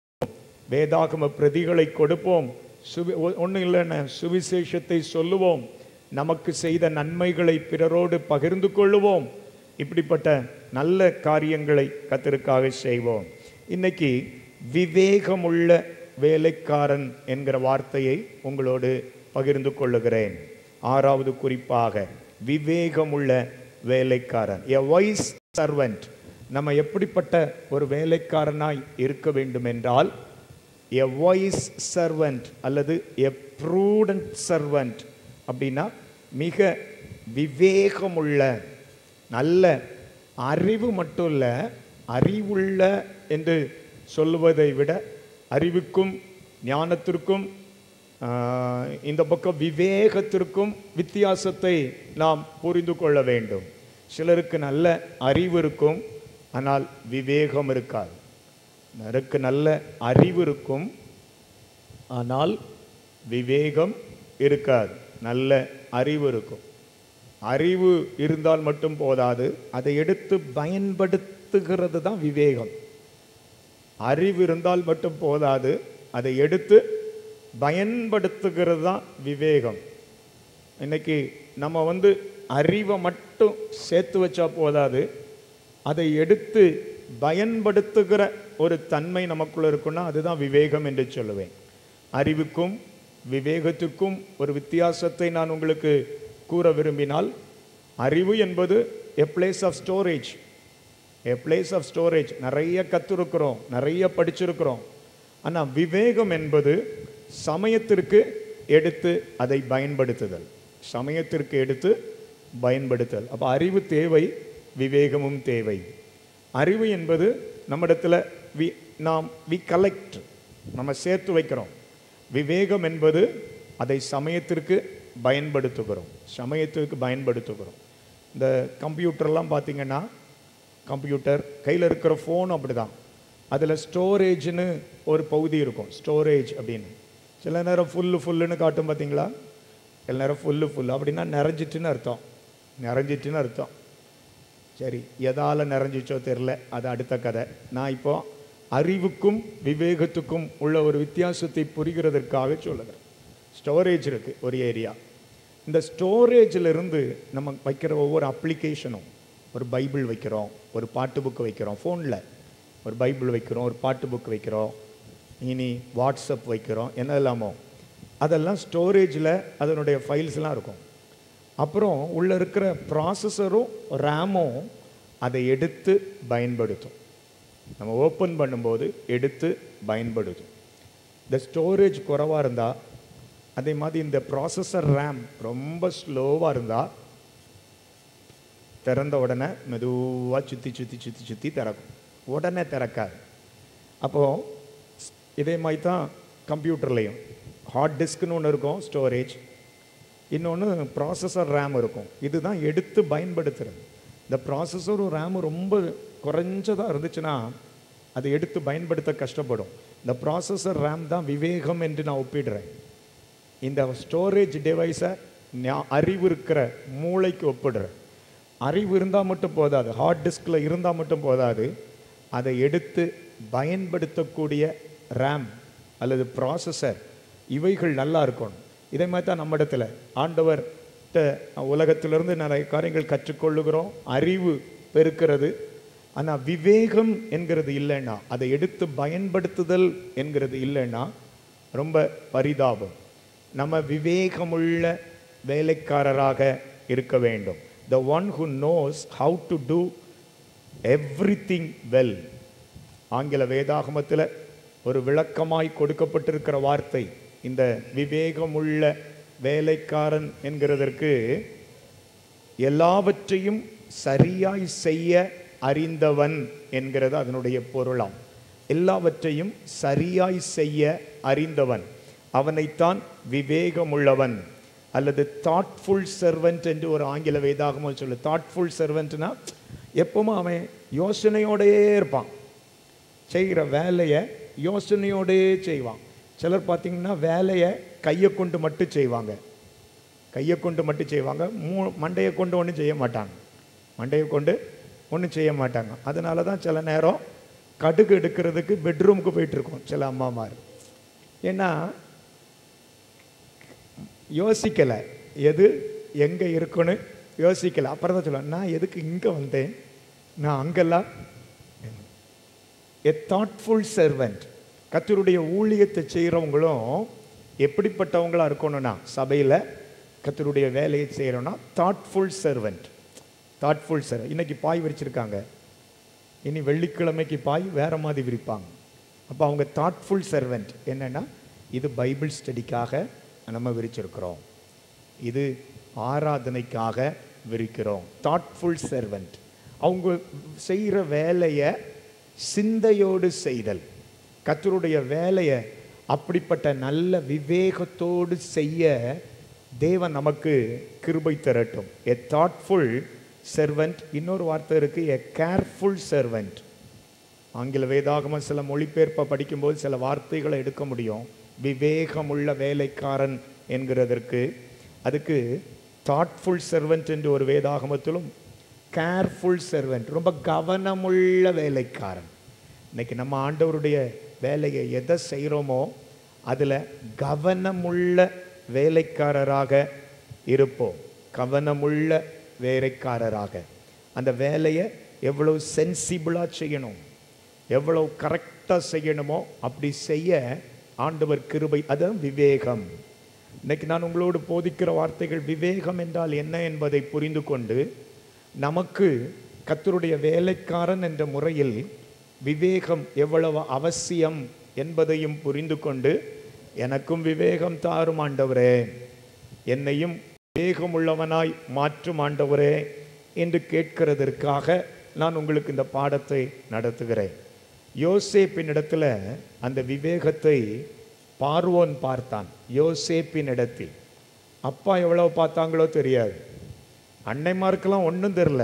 வேதாகம பிரதிகளை கொடுப்போம் சுவி ஒன்றும் இல்லைன்னு சுவிசேஷத்தை சொல்லுவோம் நமக்கு செய்த நன்மைகளை பிறரோடு பகிர்ந்து கொள்ளுவோம் இப்படிப்பட்ட நல்ல காரியங்களை கத்தருக்காக செய்வோம் இன்னைக்கு விவேகமுள்ள வேலைக்காரன் என்கிற வார்த்தையை உங்களோடு பகிர்ந்து கொள்ளுகிறேன் ஆறாவது குறிப்பாக விவேகமுள்ள வேலைக்காரன் எ வைஸ் சர்வெண்ட் நம்ம எப்படிப்பட்ட ஒரு வேலைக்காரனாய் இருக்க வேண்டும் என்றால் எ வைஸ் சர்வெண்ட் அல்லது எ ப்ரூடன்ட் சர்வெண்ட் அப்படின்னா மிக விவேகமுள்ள நல்ல அறிவு மட்டும் இல்லை அறிவுள்ள என்று சொல்லுவதை விட அறிவுக்கும் ஞானத்திற்கும் ஆஹ், இந்த பக்கம் விவேகத்திற்கும் வித்தியாசத்தை நாம் புரிந்து கொள்ள வேண்டும் சிலருக்கு நல்ல அறிவு இருக்கும் ஆனால் விவேகம் இருக்காது எனக்கு நல்ல அறிவு இருக்கும் ஆனால் விவேகம் இருக்காது நல்ல அறிவு இருக்கும் அறிவு இருந்தால் மட்டும் போதாது அதை எடுத்து பயன்படுத்துகிறது தான் விவேகம் அறிவு இருந்தால் மட்டும் போதாது அதை எடுத்து பயன்படுத்துகிறது தான் விவேகம் இன்னைக்கு நம்ம வந்து அறிவை மட்டும் சேர்த்து வச்சா போதாது அதை எடுத்து பயன்படுத்துகிற ஒரு தன்மை நமக்குள்ள இருக்குன்னா அதுதான் விவேகம் என்று சொல்லுவேன் அறிவுக்கும் விவேகத்திற்கும் ஒரு வித்தியாசத்தை நான் உங்களுக்கு கூற விரும்பினால் அறிவு என்பது a place of storage a place of storage நிறைய கற்றுருக்கிறோம் நிறைய படிச்சிருக்கிறோம் ஆனால் விவேகம் என்பது சமயத்திற்கு எடுத்து அதை பயன்படுத்துதல் சமயத்திற்கு எடுத்து பயன்படுத்தல் அப்போ அறிவு தேவை விவேகமும் தேவை அறிவு என்பது நம்மிடத்துல வி நாம் வி கலெக்ட் நம்ம சேர்த்து வைக்கிறோம் விவேகம் என்பது அதை சமயத்திற்கு பயன்படுத்துகிறோம் சமயத்திற்கு பயன்படுத்துகிறோம் இந்த கம்ப்யூட்டர்லாம் பார்த்தீங்கன்னா கம்ப்யூட்டர் கையில் இருக்கிற ஃபோன் அப்படிதான் அதில் ஸ்டோரேஜ்னு ஒரு பகுதி இருக்கும் ஸ்டோரேஜ் அப்படின்னு சில நேரம் ஃபுல்லு ஃபுல்லுன்னு காட்டும் பார்த்தீங்களா சில நேரம் ஃபுல்லு ஃபுல் அப்படின்னா நிறைஞ்சிட்டுன்னு அர்த்தம் நிறைஞ்சிட்டுன்னு அர்த்தம் சரி எதால் நிறைஞ்சிச்சோ தெரில அது அடுத்த கதை நான் இப்போ அறிவுக்கும் விவேகத்துக்கும் உள்ள ஒரு வித்தியாசத்தை புரிகிறதற்காக சொல்லுகிறேன் ஸ்டோரேஜ் இருக்குது ஒரு ஏரியா இந்த ஸ்டோரேஜில் இருந்து நம்ம வைக்கிற ஒவ்வொரு அப்ளிகேஷனும் ஒரு பைபிள் வைக்கிறோம் ஒரு பாட்டு புக்கு வைக்கிறோம் ஃபோனில் ஒரு பைபிள் வைக்கிறோம் ஒரு பாட்டு புக் வைக்கிறோம் இனி வாட்ஸ்அப் வைக்கிறோம் என்ன இல்லாமோ அதெல்லாம் ஸ்டோரேஜில் அதனுடைய ஃபைல்ஸ்லாம் இருக்கும் அப்புறம் உள்ள இருக்கிற ப்ராசஸரும் ரேமும் அதை எடுத்து பயன்படுத்தும் நம்ம ஓப்பன் பண்ணும்போது எடுத்து பயன்படுத்தும் இந்த ஸ்டோரேஜ் குறைவாக இருந்தால் அதே மாதிரி இந்த ப்ராசஸர் ரேம் ரொம்ப ஸ்லோவாக இருந்தால் திறந்த உடனே மெதுவாக சுற்றி சுற்றி சுற்றி சுற்றி திறக்கும் உடனே திறக்காது அப்போது இதே மாதிரி தான் கம்ப்யூட்டர்லேயும் ஹார்ட் டிஸ்க்னு ஒன்று இருக்கும் ஸ்டோரேஜ் இன்னொன்று ப்ராசஸர் ரேம் இருக்கும் இதுதான் எடுத்து பயன்படுத்துறது இந்த ப்ராசஸரும் ரேமும் ரொம்ப குறைஞ்சதாக இருந்துச்சுன்னா அதை எடுத்து பயன்படுத்த கஷ்டப்படும் இந்த ப்ராசஸர் ரேம் தான் விவேகம் என்று நான் ஒப்பிடுறேன் இந்த ஸ்டோரேஜ் டிவைஸை அறிவு இருக்கிற மூளைக்கு ஒப்பிடுறேன் அறிவு இருந்தால் மட்டும் போதாது ஹார்ட் டிஸ்கில் இருந்தால் மட்டும் போதாது அதை எடுத்து பயன்படுத்தக்கூடிய ரேம் அல்லது ப்ராசஸர் இவைகள் நல்லா இருக்கணும் இதே மாதிரி தான் நம்ம இடத்துல ஆண்டவர் உலகத்திலிருந்து நிறைய காரியங்கள் கற்றுக்கொள்ளுகிறோம் அறிவு பெருக்கிறது ஆனால் விவேகம் என்கிறது இல்லைன்னா அதை எடுத்து பயன்படுத்துதல் என்கிறது இல்லைன்னா ரொம்ப பரிதாபம் நம்ம விவேகமுள்ள வேலைக்காரராக இருக்க வேண்டும் the one who knows how to do everything well ஆங்கில வேதாகமத்தில் ஒரு விளக்கமாய் கொடுக்கப்பட்டிருக்கிற வார்த்தை இந்த விவேகமுள்ள வேலைக்காரன் என்கிறதற்கு எல்லாவற்றையும் சரியாய் செய்ய அறிந்தவன் என்கிறது அதனுடைய பொருளாம் எல்லாவற்றையும் சரியாய் செய்ய அறிந்தவன் அவனைத்தான் விவேகமுள்ளவன் அல்லது தாட்ஃபுல் சர்வெண்ட் என்று ஒரு ஆங்கில வேதாகமம் சொல்லு தாட்ஃபுல் சர்வெண்ட்னா எப்பவும் அவன் யோசனையோடையே இருப்பான் செய்கிற வேலையை யோசனையோடையே செய்வான் சிலர் பார்த்தீங்கன்னா வேலையை கையை கொண்டு மட்டும் செய்வாங்க கையை கொண்டு மட்டும் செய்வாங்க மூ மண்டையை கொண்டு ஒன்றும் செய்ய மாட்டாங்க மண்டையை கொண்டு ஒன்றும் செய்ய மாட்டாங்க அதனால தான் சில நேரம் கடுகு எடுக்கிறதுக்கு பெட்ரூமுக்கு போயிட்டுருக்கோம் சில அம்மாமார் ஏன்னா யோசிக்கலை எது எங்கே இருக்குன்னு யோசிக்கலை அப்புறம் தான் சொல்லுவேன் நான் எதுக்கு இங்கே வந்தேன் நான் அங்கெல்லாம் எ தாட்ஃபுல் சர்வெண்ட் கத்தருடைய ஊழியத்தை செய்கிறவங்களும் எப்படிப்பட்டவங்களா இருக்கணும்னா சபையில் கத்தருடைய வேலையை செய்கிறோன்னா தாட்ஃபுல் சர்வெண்ட் தாட்ஃபுல் சர்வ் இன்னைக்கு பாய் விரிச்சிருக்காங்க இனி வெள்ளிக்கிழமைக்கு பாய் வேற மாதிரி விரிப்பாங்க அப்போ அவங்க தாட்ஃபுல் சர்வெண்ட் என்னன்னா இது பைபிள் ஸ்டடிக்காக நம்ம விரிச்சிருக்கிறோம் இது ஆராதனைக்காக விரிக்கிறோம் தாட்ஃபுல் சர்வெண்ட் அவங்க செய்கிற வேலையை சிந்தையோடு செய்தல் கத்தருடைய வேலையை அப்படிப்பட்ட நல்ல விவேகத்தோடு செய்ய தேவன் நமக்கு கிருபை தரட்டும் எ தாட்ஃபுல் சர்வெண்ட் இன்னொரு வார்த்தை இருக்கு எ கேர்ஃபுல் சர்வெண்ட் ஆங்கில வேதாகமம் சில மொழிபெயர்ப்பை படிக்கும்போது சில வார்த்தைகளை எடுக்க முடியும் விவேகமுள்ள வேலைக்காரன் என்கிறதற்கு அதுக்கு தாட்ஃபுல் சர்வெண்ட் என்று ஒரு வேதாகமத்திலும் கேர்ஃபுல் சர்வெண்ட் ரொம்ப கவனமுள்ள வேலைக்காரன் இன்னைக்கு நம்ம ஆண்டவருடைய வேலையை எதை செய்கிறோமோ அதில் கவனமுள்ள வேலைக்காரராக இருப்போம் கவனமுள்ள வேலைக்காரராக அந்த வேலையை எவ்வளவு சென்சிபிளாக செய்யணும் எவ்வளவு கரெக்டாக செய்யணுமோ அப்படி செய்ய ஆண்டவர் கிருபை அதான் விவேகம் இன்னைக்கு நான் உங்களோடு போதிக்கிற வார்த்தைகள் விவேகம் என்றால் என்ன என்பதை புரிந்து கொண்டு நமக்கு கத்தருடைய வேலைக்காரன் என்ற முறையில் விவேகம் எவ்வளவு அவசியம் என்பதையும் புரிந்து கொண்டு எனக்கும் விவேகம் தாரும் ஆண்டவரே என்னையும் விவேகமுள்ளவனாய் மாற்றும் ஆண்டவரே என்று கேட்கிறதற்காக நான் உங்களுக்கு இந்த பாடத்தை நடத்துகிறேன் யோசேப்பின் இடத்துல அந்த விவேகத்தை பார்வோன் பார்த்தான் யோசேப்பின் இடத்தில் அப்பா எவ்வளவு பார்த்தாங்களோ தெரியாது அன்னைமாருக்கெல்லாம் ஒன்றும் தெரில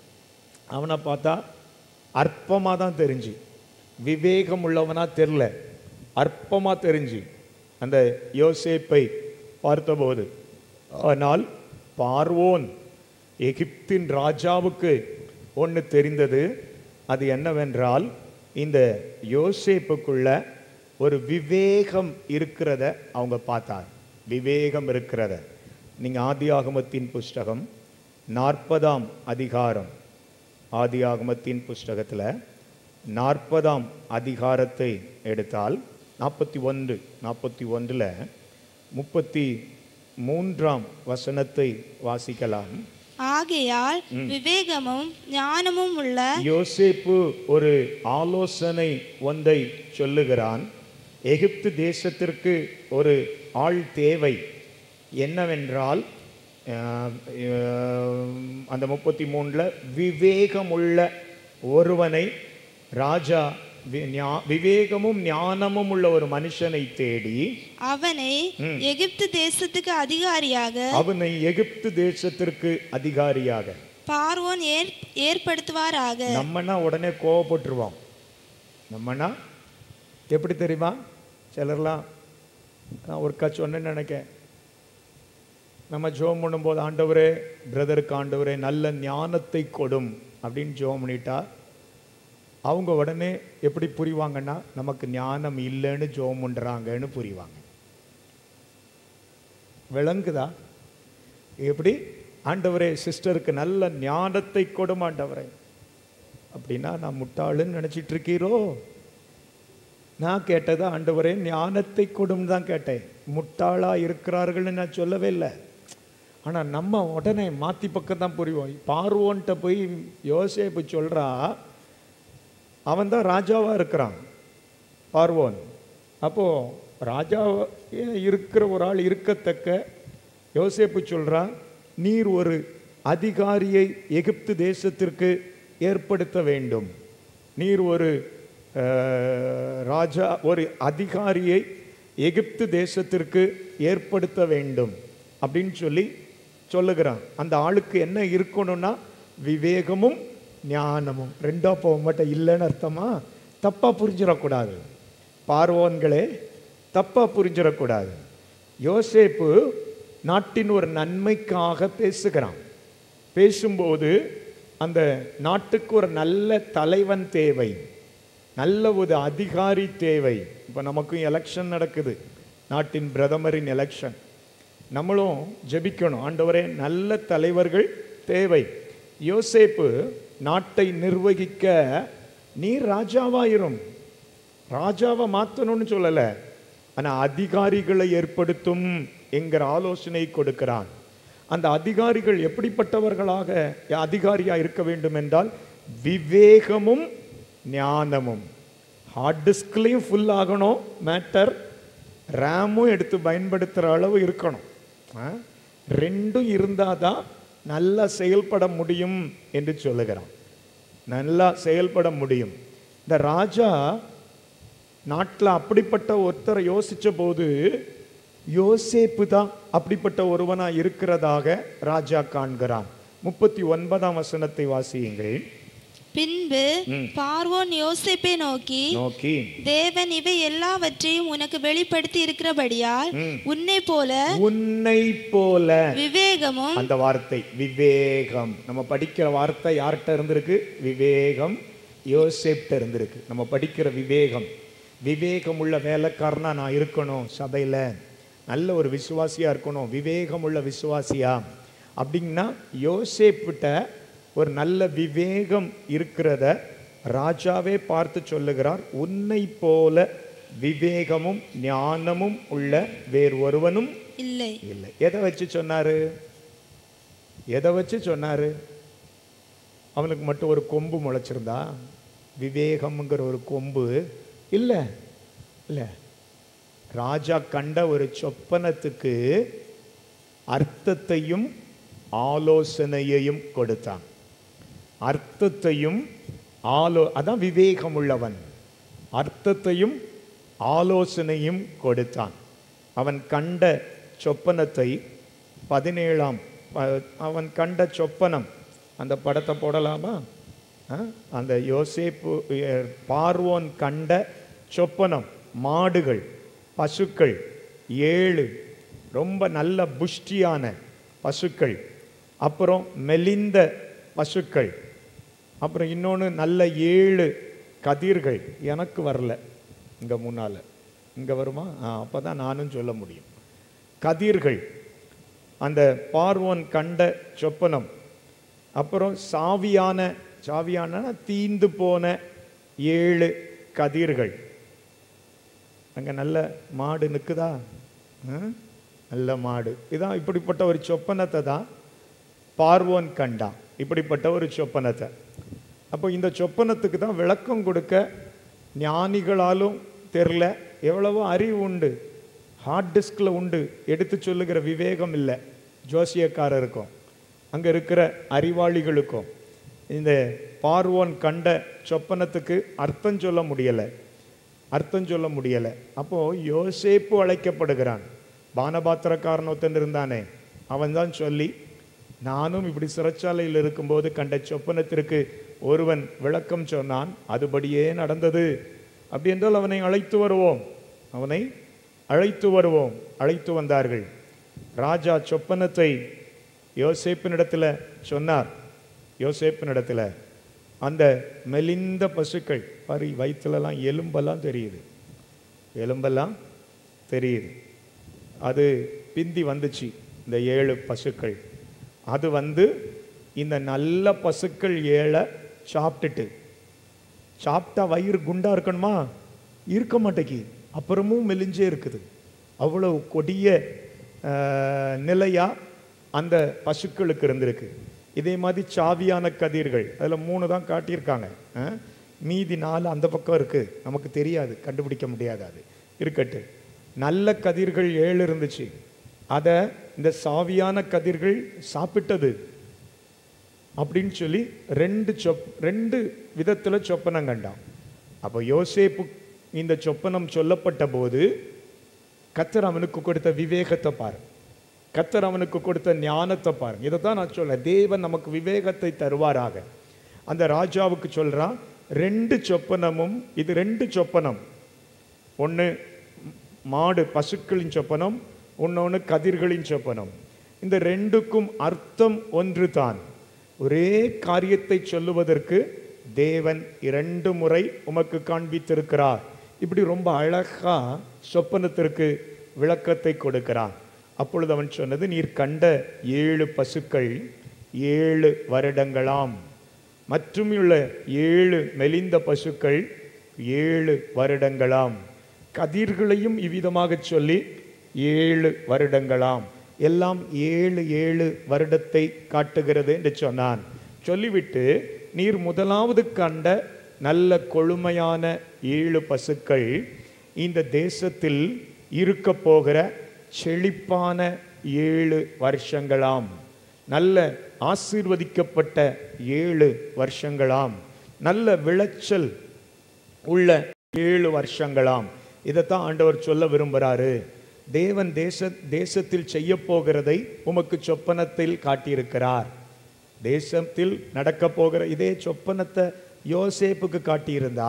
அவனை பார்த்தா அற்பமாக தான் தெரிஞ்சு விவேகம் உள்ளவனா தெரில அற்பமாக தெரிஞ்சு அந்த யோசேப்பை பார்த்தபோது ஆனால் பார்வோன் எகிப்தின் ராஜாவுக்கு ஒன்று தெரிந்தது அது என்னவென்றால் இந்த யோசேப்புக்குள்ள ஒரு விவேகம் இருக்கிறத அவங்க பார்த்தார் விவேகம் இருக்கிறத நீங்கள் ஆதியாகமத்தின் புஸ்தகம் நாற்பதாம் அதிகாரம் ஆதியாகமத்தின் புஸ்தகத்தில் நாற்பதாம் அதிகாரத்தை எடுத்தால் நாற்பத்தி ஒன்று நாற்பத்தி ஒன்றில் முப்பத்தி மூன்றாம் வசனத்தை வாசிக்கலாம் ஆகையால் விவேகமும் ஞானமும் உள்ள யோசேப்பு ஒரு ஆலோசனை ஒன்றை சொல்லுகிறான் எகிப்து தேசத்திற்கு ஒரு ஆள் தேவை என்னவென்றால் அஹ், அஹ், அந்த முப்பத்தி மூணில் விவேகமுள்ள ஒருவனை ராஜா வி- ஞா- விவேகமும் ஞானமும் உள்ள ஒரு மனுஷனை தேடி அவனை எகிப்து தேசத்துக்கு அதிகாரியாக அவனை எகிப்து தேசத்திற்கு அதிகாரியாக பார்வோன் ஏற் ஏற்படுத்துவாராக நம்மனா உடனே கோவப்பட்டுருவோம் நம்மனா எப்படி தெரியுமா சிலர்லாம் நான் ஒருக்கா சொன்னேன்னு நினைக்கேன் நம்ம ஜோம் பண்ணும்போது ஆண்டவரே பிரதருக்கு ஆண்டவரே நல்ல ஞானத்தை கொடும் அப்படின்னு ஜோம் பண்ணிட்டா அவங்க உடனே எப்படி புரிவாங்கன்னா நமக்கு ஞானம் இல்லைன்னு ஜோம் பண்ணுறாங்கன்னு புரிவாங்க விளங்குதா எப்படி ஆண்டவரே சிஸ்டருக்கு நல்ல ஞானத்தை கொடும் ஆண்டவரே அப்படின்னா நான் முட்டாளுன்னு நினச்சிட்டு இருக்கீரோ நான் கேட்டது ஆண்டவரே ஞானத்தை கொடும் தான் கேட்டேன் முட்டாளா இருக்கிறார்கள்னு நான் சொல்லவே இல்லை ஆனால் நம்ம உடனே மாற்றி பக்கம் தான் புரிவோம் பார்வோன்ட்ட போய் யோசேப்பு சொல்கிறா அவன் தான் ராஜாவாக இருக்கிறான் பார்வோன் அப்போது ராஜாவா இருக்கிற ஒரு ஆள் இருக்கத்தக்க யோசேப்பு சொல்கிறான் நீர் ஒரு அதிகாரியை எகிப்து தேசத்திற்கு ஏற்படுத்த வேண்டும் நீர் ஒரு அஹ், ராஜா ஒரு அதிகாரியை எகிப்து தேசத்திற்கு ஏற்படுத்த வேண்டும் அப்படின்னு சொல்லி சொல்லுகிறான் அந்த ஆளுக்கு என்ன இருக்கணும்னா விவேகமும் ஞானமும் ரெண்டா போக மாட்டேன் இல்லைன்னு அர்த்தமா தப்பா புரிஞ்சிடக்கூடாது பார்வோன்களே தப்பா புரிஞ்சிடக்கூடாது யோசேப்பு நாட்டின் ஒரு நன்மைக்காக பேசுகிறான் பேசும்போது அந்த நாட்டுக்கு ஒரு நல்ல தலைவன் தேவை நல்ல ஒரு அதிகாரி தேவை இப்போ நமக்கும் எலெக்ஷன் நடக்குது நாட்டின் பிரதமரின் எலெக்ஷன் நம்மளும் ஜெபிக்கணும் ஆண்டவரே நல்ல தலைவர்கள் தேவை யோசேப்பு நாட்டை நிர்வகிக்க நீர் ராஜாவாயிரும் ராஜாவை மாற்றணும்னு சொல்லலை ஆனால் அதிகாரிகளை ஏற்படுத்தும் என்கிற ஆலோசனை கொடுக்கிறான் அந்த அதிகாரிகள் எப்படிப்பட்டவர்களாக அதிகாரியாக இருக்க வேண்டும் என்றால் விவேகமும் ஞானமும் ஹார்ட் டிஸ்க்லையும் ஃபுல் ஆகணும் மேட்டர் ரேமும் எடுத்து பயன்படுத்துகிற அளவு இருக்கணும் ஆ? ரெண்டும் இருந்தால் தான் நல்லா செயல்பட முடியும் என்று சொல்லுகிறான் நல்லா செயல்பட முடியும் இந்த ராஜா நாட்டில் அப்படிப்பட்ட ஒருத்தரை யோசிச்ச போது யோசேப்பு தான் அப்படிப்பட்ட ஒருவனா இருக்கிறதாக ராஜா காண்கிறான் முப்பத்தி ஒன்பதாம் வசனத்தை வாசியுங்கள் பின்பு பார்வோன் யோசேப்பை நோக்கி நோக்கி தேவன் இவை எல்லாவற்றையும் உனக்கு வெளிப்படுத்தி இருக்கிறபடியால் உன்னை போல உன்னை போல விவேகமும் அந்த வார்த்தை விவேகம் நம்ம படிக்கிற வார்த்தை யார்கிட்ட இருந்திருக்கு விவேகம் யோசேப்ட இருந்திருக்கு நம்ம படிக்கிற விவேகம் விவேகம் உள்ள வேலைக்காரனா நான் இருக்கணும் சபையில் நல்ல ஒரு விசுவாசியா இருக்கணும் விவேகம் உள்ள விசுவாசியா அப்படின்னா யோசேப்பிட்ட ஒரு நல்ல விவேகம் இருக்கிறத ராஜாவே பார்த்து சொல்லுகிறார் உன்னை போல விவேகமும் ஞானமும் உள்ள வேறு ஒருவனும் இல்லை இல்லை எதை வச்சு சொன்னாரு எதை வச்சு சொன்னாரு அவனுக்கு மட்டும் ஒரு கொம்பு முளைச்சிருந்தா விவேகம்ங்கிற ஒரு கொம்பு இல்லை இல்லை ராஜா கண்ட ஒரு சொப்பனத்துக்கு அர்த்தத்தையும் ஆலோசனையையும் கொடுத்தான் அர்த்தத்தையும் ஆலோ அதான் விவேகம் உள்ளவன் அர்த்தத்தையும் ஆலோசனையும் கொடுத்தான் அவன் கண்ட சொப்பனத்தை பதினேழாம் ப- அவன் கண்ட சொப்பனம் அந்த படத்தை போடலாமா ஆ? அந்த யோசேப்பு எ- பார்வோன் கண்ட சொப்பனம் மாடுகள் பசுக்கள் ஏழு ரொம்ப நல்ல புஷ்டியான பசுக்கள் அப்புறம் மெலிந்த பசுக்கள் அப்புறம் இன்னொன்று நல்ல ஏழு கதிர்கள் எனக்கு வரல இங்கே முன்னால் இங்கே வருமா ஆ அப்போ தான் நானும் சொல்ல முடியும் கதிர்கள் அந்த பார்வோன் கண்ட சொப்பனம் அப்புறம் சாவியான சாவியான தீந்து போன ஏழு கதிர்கள் அங்க நல்ல மாடு நிக்குதா ஆ? நல்ல மாடு இதான் இப்படிப்பட்ட ஒரு சொப்பனத்தை தான் பார்வோன் கண்டான் இப்படிப்பட்ட ஒரு சொப்பனத்தை அப்போ இந்த சொப்பனத்துக்கு தான் விளக்கம் கொடுக்க ஞானிகளாலும் தெரில எவ்வளவோ அறிவு உண்டு ஹார்ட் டிஸ்கில் உண்டு எடுத்து சொல்லுகிற விவேகம் இல்லை ஜோசியக்காரருக்கும் அங்கே இருக்கிற அறிவாளிகளுக்கும் இந்த பார்வோன் கண்ட சொப்பனத்துக்கு அர்த்தம் சொல்ல முடியலை அர்த்தம் சொல்ல முடியலை அப்போ யோசேப்பு அழைக்கப்படுகிறான் பானபாத்திரக்காரன் ஒருத்தன் இருந்தானே அவன் தான் சொல்லி நானும் இப்படி சிறைச்சாலையில் இருக்கும்போது கண்ட சொப்பனத்திற்கு ஒருவன் விளக்கம் சொன்னான் அதுபடியே நடந்தது அப்படி என்றால் அவனை அழைத்து வருவோம் அவனை அழைத்து வருவோம் அழைத்து வந்தார்கள் ராஜா சொப்பனத்தை யோசேப்பினிடத்தில் சொன்னார் யோசேப்பினிடத்தில் அந்த மெலிந்த பசுக்கள் பாரு வயிற்றுலலாம் எலும்பெல்லாம் தெரியுது எலும்பெல்லாம் தெரியுது அது பிந்தி வந்துச்சு இந்த ஏழு பசுக்கள் அது வந்து இந்த நல்ல பசுக்கள் ஏழை சாப்பிட்டுட்டு சாப்பிட்டா வயிறு குண்டா இருக்கணுமா இருக்க மாட்டேங்கி அப்புறமும் மெலிஞ்சே இருக்குது அவ்வளவு கொடிய ஆஹ், நிலையா அந்த பசுக்களுக்கு இருந்திருக்கு இதே மாதிரி சாவியான கதிர்கள் அதில் மூணு தான் காட்டியிருக்காங்க ஆ? மீதி நாலு அந்த பக்கம் இருக்கு நமக்கு தெரியாது கண்டுபிடிக்க முடியாது அது இருக்கட்டு நல்ல கதிர்கள் ஏழு இருந்துச்சு அதை இந்த சாவியான கதிர்கள் சாப்பிட்டது அப்படின்னு சொல்லி ரெண்டு சொப் ரெண்டு விதத்தில் சொப்பனம் கண்டான் அப்போ யோசேப்பு இந்த சொப்பனம் சொல்லப்பட்ட போது கத்தர் அவனுக்கு கொடுத்த விவேகத்தை பாரு கத்தர் அவனுக்கு கொடுத்த ஞானத்தை பாரு இதை தான் நான் சொல்ல தேவன் நமக்கு விவேகத்தை தருவாராக அந்த ராஜாவுக்கு சொல்றான் ரெண்டு சொப்பனமும் இது ரெண்டு சொப்பனம் ஒன்று மாடு பசுக்களின் சொப்பனம் இன்னொன்று கதிர்களின் சொப்பனம் இந்த ரெண்டுக்கும் அர்த்தம் ஒன்று தான் ஒரே காரியத்தை சொல்லுவதற்கு தேவன் இரண்டு முறை உமக்கு காண்பித்திருக்கிறார் இப்படி ரொம்ப அழகா சொப்பனத்திற்கு விளக்கத்தை கொடுக்கிறான் அப்பொழுது அவன் சொன்னது நீர் கண்ட ஏழு பசுக்கள் ஏழு வருடங்களாம் மற்றுமுள்ள ஏழு மெலிந்த பசுக்கள் ஏழு வருடங்களாம் கதிர்களையும் இவ்விதமாக சொல்லி ஏழு வருடங்களாம் எல்லாம் ஏழு ஏழு வருடத்தை காட்டுகிறது என்று சொன்னான் சொல்லிவிட்டு நீர் முதலாவது கண்ட நல்ல கொழுமையான ஏழு பசுக்கள் இந்த தேசத்தில் இருக்க போகிற செழிப்பான ஏழு வருஷங்களாம் நல்ல ஆசீர்வதிக்கப்பட்ட ஏழு வருஷங்களாம் நல்ல விளைச்சல் உள்ள ஏழு வருஷங்களாம் இதைத்தான் ஆண்டவர் சொல்ல விரும்புகிறாரு தேவன் தேச தேசத்தில் செய்ய போகிறதை உமக்கு சொப்பனத்தில் காட்டியிருக்கிறார் தேசத்தில் நடக்க போகிற இதே சொப்பனத்தை யோசேப்புக்கு காட்டியிருந்தா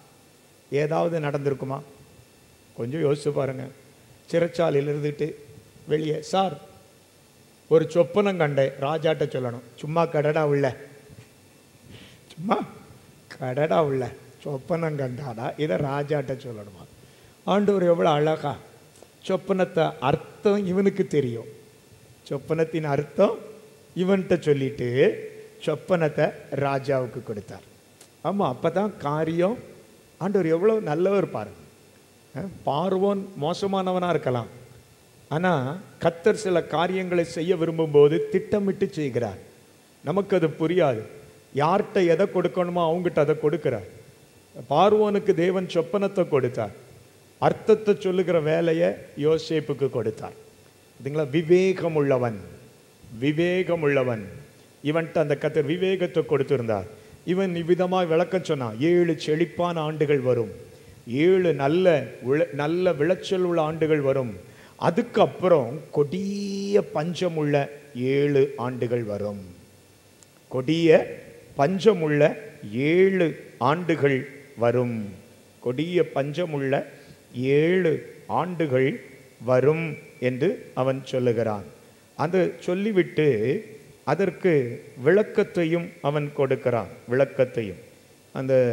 ஏதாவது நடந்திருக்குமா கொஞ்சம் யோசிச்சு பாருங்க சிறைச்சாலையில் இருந்துட்டு வெளியே சார் ஒரு சொப்பனம் கண்டேன் ராஜாட்ட சொல்லணும் சும்மா கடடா உள்ள சும்மா கடடா உள்ள சொப்பனம் கண்டாடா இதை ராஜாட்ட சொல்லணுமா ஆண்டவர் எவ்வளோ அழகா சொப்பனத்தை அர்த்தம் இவனுக்கு தெரியும் சொப்பனத்தின் அர்த்தம் இவன்கிட்ட சொல்லிட்டு சொப்பனத்தை ராஜாவுக்கு கொடுத்தார் ஆமாம் அப்போ தான் காரியம் ஆண்டவர் எவ்வளோ நல்லவர் பாருங்க அஹ், பார்வோன் மோசமானவனாக இருக்கலாம் ஆனால் கத்தர் சில காரியங்களை செய்ய விரும்பும்போது திட்டமிட்டு செய்கிறார் நமக்கு அது புரியாது யார்கிட்ட எதை கொடுக்கணுமோ அவங்ககிட்ட அதை கொடுக்கிறார் பார்வோனுக்கு தேவன் சொப்பனத்தை கொடுத்தார் அர்த்தத்தை சொல்லுகிற வேலையை யோசேப்புக்கு கொடுத்தார் இதுங்களா விவேகம் உள்ளவன் விவேகம் உள்ளவன் இவன்ட்ட அந்த கத்தர் விவேகத்தை கொடுத்திருந்தார் இவன் இவ்விதமாய் விளக்கம் சொன்னான் ஏழு செழிப்பான ஆண்டுகள் வரும் ஏழு நல்ல உள- நல்ல விளைச்சல் உள்ள ஆண்டுகள் வரும் அதுக்கப்புறம் கொடிய பஞ்சமுள்ள ஏழு ஆண்டுகள் வரும் கொடிய பஞ்சமுள்ள ஏழு ஆண்டுகள் வரும் கொடிய பஞ்சமுள்ள ஏழு ஆண்டுகள் வரும் என்று அவன் சொல்லுகிறான் அது சொல்லிவிட்டு அதற்கு விளக்கத்தையும் அவன் கொடுக்கிறான் விளக்கத்தையும் அந்த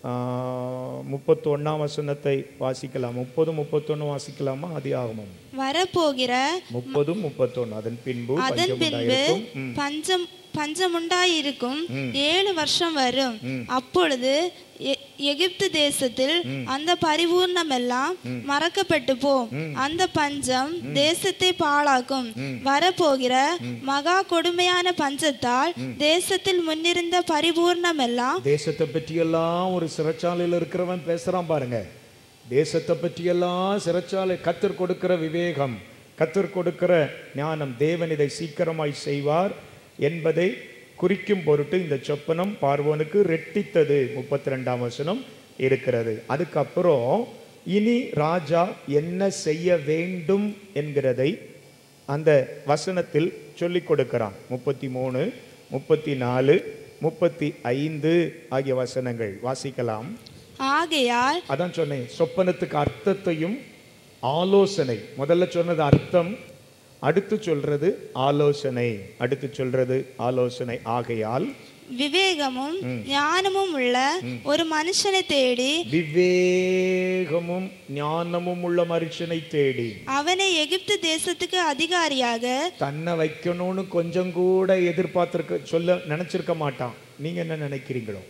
முப்பத்தி ஒன்றாம் வசனத்தை வாசிக்கலாம் முப்பது முப்பத்தொன்று வாசிக்கலாமா ஆதி ஆகமம் வரப்போகிற முப்பதும் முப்பத்தொன்று அதன் பின்பு அதன் பஞ்சம் பின்பு உண்டாயிருக்கும். பஞ்சம் பஞ்சமுண்டாயிருக்கும் ஏழு வருஷம் வரும் அப்பொழுது எ- எகிப்து தேசத்தில் அந்த பரிபூர்ணமெல்லாம் மறக்கப்பட்டு போம் அந்த பஞ்சம் தேசத்தை பாழாக்கும் வரப்போகிற மகா கொடுமையான பஞ்சத்தால் தேசத்தில் முன்னிருந்த பரிபூர்ணமெல்லாம் தேசத்தை பற்றியெல்லாம் ஒரு சிறைச்சாலையில் இருக்கிறவன் பேசுறான் பாருங்க தேசத்தை பற்றியெல்லாம் சிறைச்சாலை கத்தர் கொடுக்கிற விவேகம் கத்தர் கொடுக்கிற ஞானம் தேவன் இதை சீக்கிரமாய் செய்வார் என்பதை குறிக்கும் பொருட்டு இந்த சொப்பனம் பார்வோனுக்கு ரெட்டித்தது முப்பத்தி ரெண்டாம் வசனம் இருக்கிறது அதுக்கப்புறம் இனி ராஜா என்ன செய்ய வேண்டும் என்கிறதை அந்த வசனத்தில் சொல்லிக் கொடுக்கிறான் முப்பத்தி மூணு முப்பத்தி நாலு முப்பத்தி ஐந்து ஆகிய வசனங்கள் வாசிக்கலாம் ஆகையால் அதான் சொன்னேன் சொப்பனத்துக்கு அர்த்தத்தையும் ஆலோசனை முதல்ல சொன்னது அர்த்தம் அடுத்து சொல்றது ஆலோசனை அடுத்து சொல்றது ஆலோசனை ஆகையால் விவேகமும் ஞானமும் உள்ள ஒரு மனுஷனை தேடி விவேகமும் ஞானமும் உள்ள மனுஷனை தேடி அவனை எகிப்து தேசத்துக்கு அதிகாரியாக தன்னை வைக்கணும்னு கொஞ்சம் கூட எதிர்பார்த்திருக்க சொல்ல நினைச்சிருக்க மாட்டான் நீங்க என்ன நினைக்கிறீங்களோ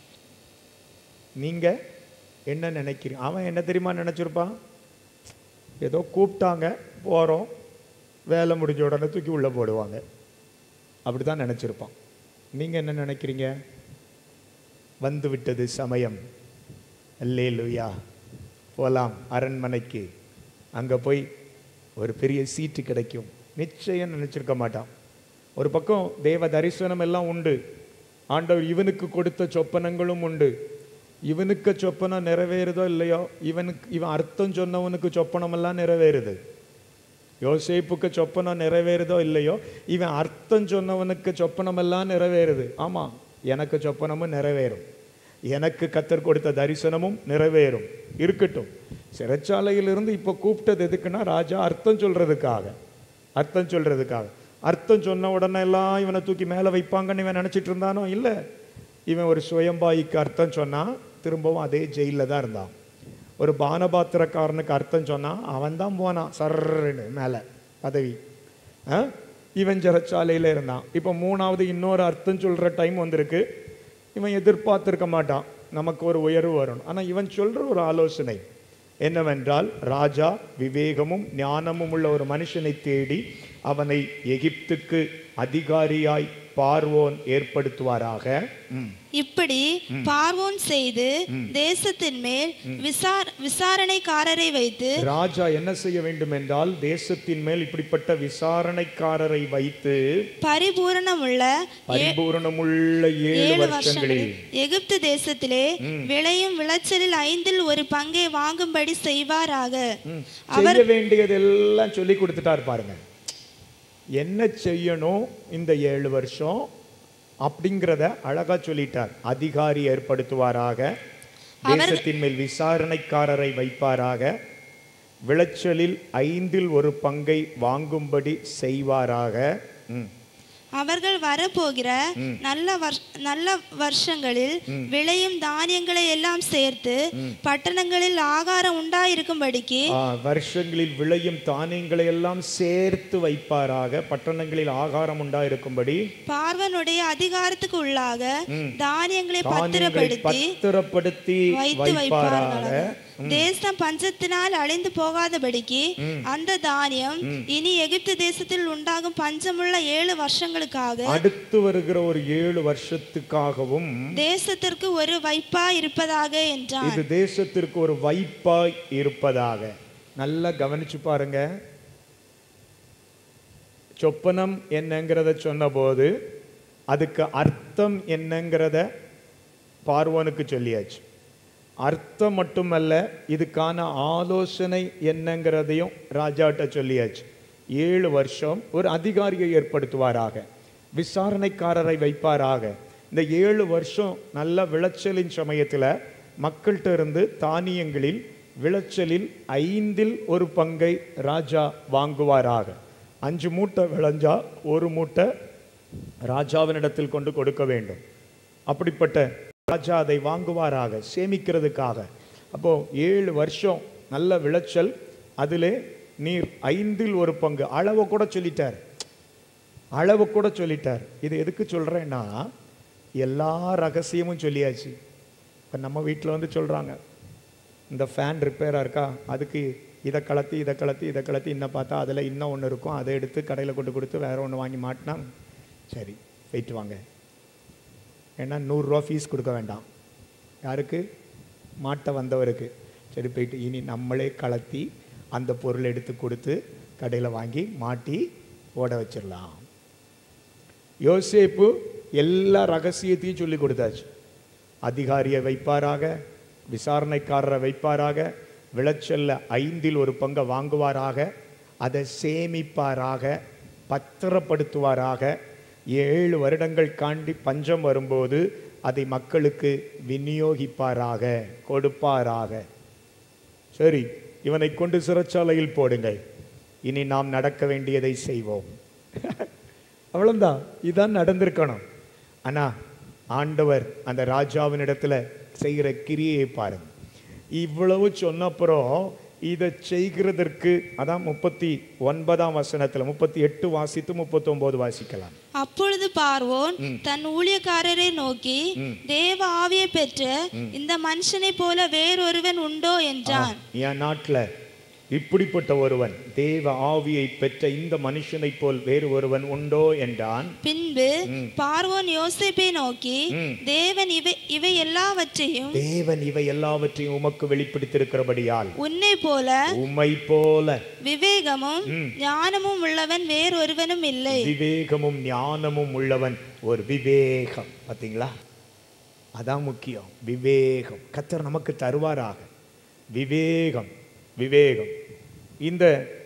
நீங்க என்ன நினைக்கிறீங்க அவன் என்ன தெரியுமா நினைச்சிருப்பான் ஏதோ கூப்பிட்டாங்க போறோம் வேலை முடிஞ்ச உடனே தூக்கி உள்ள போடுவாங்க அப்படிதான் நினைச்சிருப்பான் நீங்க என்ன நினைக்கிறீங்க வந்து விட்டது சமயம் அல்லேலூயா போலாம் அரண்மனைக்கு அங்க போய் ஒரு பெரிய சீட்டு கிடைக்கும் நிச்சயம் நினைச்சிருக்க மாட்டான் ஒரு பக்கம் தேவ தரிசனம் எல்லாம் உண்டு ஆண்டவர் இவனுக்கு கொடுத்த சொப்பனங்களும் உண்டு இவனுக்கு சொப்பனம் நிறைவேறுதோ இல்லையோ இவனுக்கு இவன் அர்த்தம் சொன்னவனுக்கு சொப்பனம் எல்லாம் நிறைவேறுது யோசேப்புக்கு சொப்பனம் நிறைவேறுதோ இல்லையோ இவன் அர்த்தம் சொன்னவனுக்கு சொப்பனம் எல்லாம் நிறைவேறுது ஆமா எனக்கு சொப்பனமும் நிறைவேறும் எனக்கு கத்தர் கொடுத்த தரிசனமும் நிறைவேறும் இருக்கட்டும் சிறைச்சாலையிலிருந்து இப்போ கூப்பிட்டது எதுக்குன்னா ராஜா அர்த்தம் சொல்றதுக்காக அர்த்தம் சொல்றதுக்காக அர்த்தம் சொன்ன உடனே எல்லாம் இவனை தூக்கி மேலே வைப்பாங்கன்னு இவன் நினைச்சிட்டு இருந்தானோ இல்லை இவன் ஒரு சுயம்பாய்க்கு அர்த்தம் சொன்னா திரும்பவும் அதே ஜெயிலில் தான் இருந்தான் ஒரு பானபாத்திரக்காரனுக்கு அர்த்தம் சொன்னா அவன் தான் போனான் சர்ன்னு மேலே பதவி ஆ? இவன் சிறைச்சாலையில் இருந்தான் இப்போ மூணாவது இன்னொரு அர்த்தம் சொல்ற டைம் வந்திருக்கு இவன் எதிர்பார்த்திருக்க மாட்டான் நமக்கு ஒரு உயர்வு வரணும் ஆனா இவன் சொல்ற ஒரு ஆலோசனை என்னவென்றால் ராஜா விவேகமும் ஞானமும் உள்ள ஒரு மனுஷனை தேடி அவனை எகிப்துக்கு அதிகாரியாய் பார்வோன் ஏற்படுத்துவாராக ம். இப்படி பார்வோன் செய்து தேசத்தின் மேல் விசார விசாரணைக்காரரை வைத்து ராஜா என்ன செய்ய வேண்டும் என்றால் தேசத்தின் மேல் இப்படிப்பட்ட விசாரணைக்காரரை வைத்து பரிபூரணமுள்ள பரிபூரணமுள்ள ஏழு ஏழு வருஷங்களில் வருஷங்களில் எகிப்து தேசத்திலே விளையும் விளைச்சலில் ஐந்தில் ஒரு பங்கை வாங்கும்படி செய்வாராக ம். செய்ய வேண்டியதெல்லாம் சொல்லி கொடுத்துட்டார் பாருங்க என்ன செய்யணும் இந்த ஏழு வருஷம் அப்படிங்கிறத அழகா சொல்லிட்டார் அதிகாரி ஏற்படுத்துவாராக தேசத்தின் மேல் விசாரணைக்காரரை வைப்பாராக விளைச்சலில் ஐந்தில் ஒரு பங்கை வாங்கும்படி செய்வாராக ம். அவர்கள் வரப்போகிற நல்ல வர்- நல்ல வருஷங்களில் விளையும் தானியங்களை எல்லாம் சேர்த்து பட்டணங்களில் ஆகாரம் உண்டாயிருக்கும்படிக்கு ஆ, வருஷங்களில் விளையும் தானியங்களை எல்லாம் சேர்த்து வைப்பாராக பட்டணங்களில் ஆகாரம் உண்டாயிருக்கும்படி பார்வனுடைய அதிகாரத்துக்கு உள்ளாக தானியங்களை தானியங்களை பத்திரப்படுத்தி பத்திரப்படுத்தி வைத்து வைப்பாராக வைப்பார்களாக தேசம் பஞ்சத்தினால் அழிந்து போகாதபடிக்கு அந்த தானியம் இனி எகிப்து தேசத்தில் உண்டாகும் பஞ்சமுள்ள ஏழு வருஷங்களுக்காக அடுத்து வருகிற ஒரு ஏழு வருஷத்துக்காகவும் தேசத்திற்கு ஒரு வைப்பா இருப்பதாக என்றான் இது தேசத்திற்கு ஒரு வைப்பாய் இருப்பதாக நல்லா கவனிச்சு பாருங்க சொப்பனம் என்னங்கிறத சொன்னபோது அதுக்கு அர்த்தம் என்னங்கிறத பார்வோனுக்கு சொல்லியாச்சு அர்த்தம் மட்டுமல்ல இதுக்கான ஆலோசனை என்னங்கிறதையும் ராஜாட்ட சொல்லியாச்சு ஏழு வருஷம் ஒரு அதிகாரியை ஏற்படுத்துவாராக விசாரணைக்காரரை வைப்பாராக இந்த ஏழு வருஷம் நல்ல விளைச்சலின் சமயத்தில் மக்கள்கிட்ட இருந்து தானியங்களில் விளைச்சலில் ஐந்தில் ஒரு பங்கை ராஜா வாங்குவாராக அஞ்சு மூட்டை விளைஞ்சா ஒரு மூட்டை ராஜாவினிடத்தில் கொண்டு கொடுக்க வேண்டும் அப்படிப்பட்ட ராஜா அதை வாங்குவாராக சேமிக்கிறதுக்காக அப்போ ஏழு வருஷம் நல்ல விளைச்சல் அதிலே நீர் ஐந்தில் ஒரு பங்கு அளவை கூட சொல்லிட்டார் அளவு கூட சொல்லிட்டார் இது எதுக்கு சொல்றேன்னா எல்லா ரகசியமும் சொல்லியாச்சு இப்போ நம்ம வீட்டில் வந்து சொல்றாங்க இந்த ஃபேன் ரிப்பேராக இருக்கா அதுக்கு இதை கலத்தி இதை கலத்தி இதை கலத்தி இன்னும் பார்த்தா அதில் இன்னும் ஒன்று இருக்கும் அதை எடுத்து கடையில் கொண்டு கொடுத்து வேற ஒன்று வாங்கி மாட்டினா சரி போயிட்டு வாங்க ஏன்னா நூறுரூவா ஃபீஸ் கொடுக்க வேண்டாம் யாருக்கு மாட்ட வந்தவருக்கு சரி போயிட்டு இனி நம்மளே கலத்தி அந்த பொருள் எடுத்து கொடுத்து கடையில் வாங்கி மாட்டி ஓட வச்சிடலாம் யோசேப்பு எல்லா ரகசியத்தையும் சொல்லி கொடுத்தாச்சு அதிகாரியை வைப்பாராக விசாரணைக்காரரை வைப்பாராக விளைச்சல்ல ஐந்தில் ஒரு பங்கை வாங்குவாராக அதை சேமிப்பாராக பத்திரப்படுத்துவாராக ஏழு வருடங்கள் காண்டி பஞ்சம் வரும்போது அதை மக்களுக்கு விநியோகிப்பாராக கொடுப்பாராக சரி இவனை கொண்டு சிறைச்சாலையில் போடுங்கள் இனி நாம் நடக்க வேண்டியதை செய்வோம் அவ்வளவுதான் இதான் நடந்திருக்கணும் ஆனா ஆண்டவர் அந்த ராஜாவினிடத்துல செய்கிற கிரியையை பாருங்க இவ்வளவு சொன்னப்புறம் இதை செய்கிறதற்கு அதான் முப்பத்தி ஒன்பதாம் வசனத்துல முப்பத்தி எட்டு வாசித்து முப்பத்தி வாசிக்கலாம் அப்பொழுது பார்வோன் தன் ஊழியக்காரரை நோக்கி தேவ ஆவியை பெற்ற இந்த மனுஷனைப் போல வேறொருவன் உண்டோ என்றான் என் நாட்டுல இப்படிப்பட்ட ஒருவன் தேவ ஆவியை பெற்ற இந்த மனுஷனைப் போல் வேறு ஒருவன் உண்டோ என்றான் பின்பு பார்வோன் யோசேப்பை நோக்கி தேவன் இவை இவை எல்லாவற்றையும் தேவன் இவை எல்லாவற்றையும் உமக்கு வெளிப்படுத்தியிருக்கிறபடியால் உன்னை போல உம்மை போல விவேகமும் ஞானமும் உள்ளவன் வேறொருவனும் இல்லை விவேகமும் ஞானமும் உள்ளவன் ஒரு விவேகம் பாத்தீங்களா அதான் முக்கியம் விவேகம் கத்தர் நமக்கு தருவாராக விவேகம் விவேகம் இந்த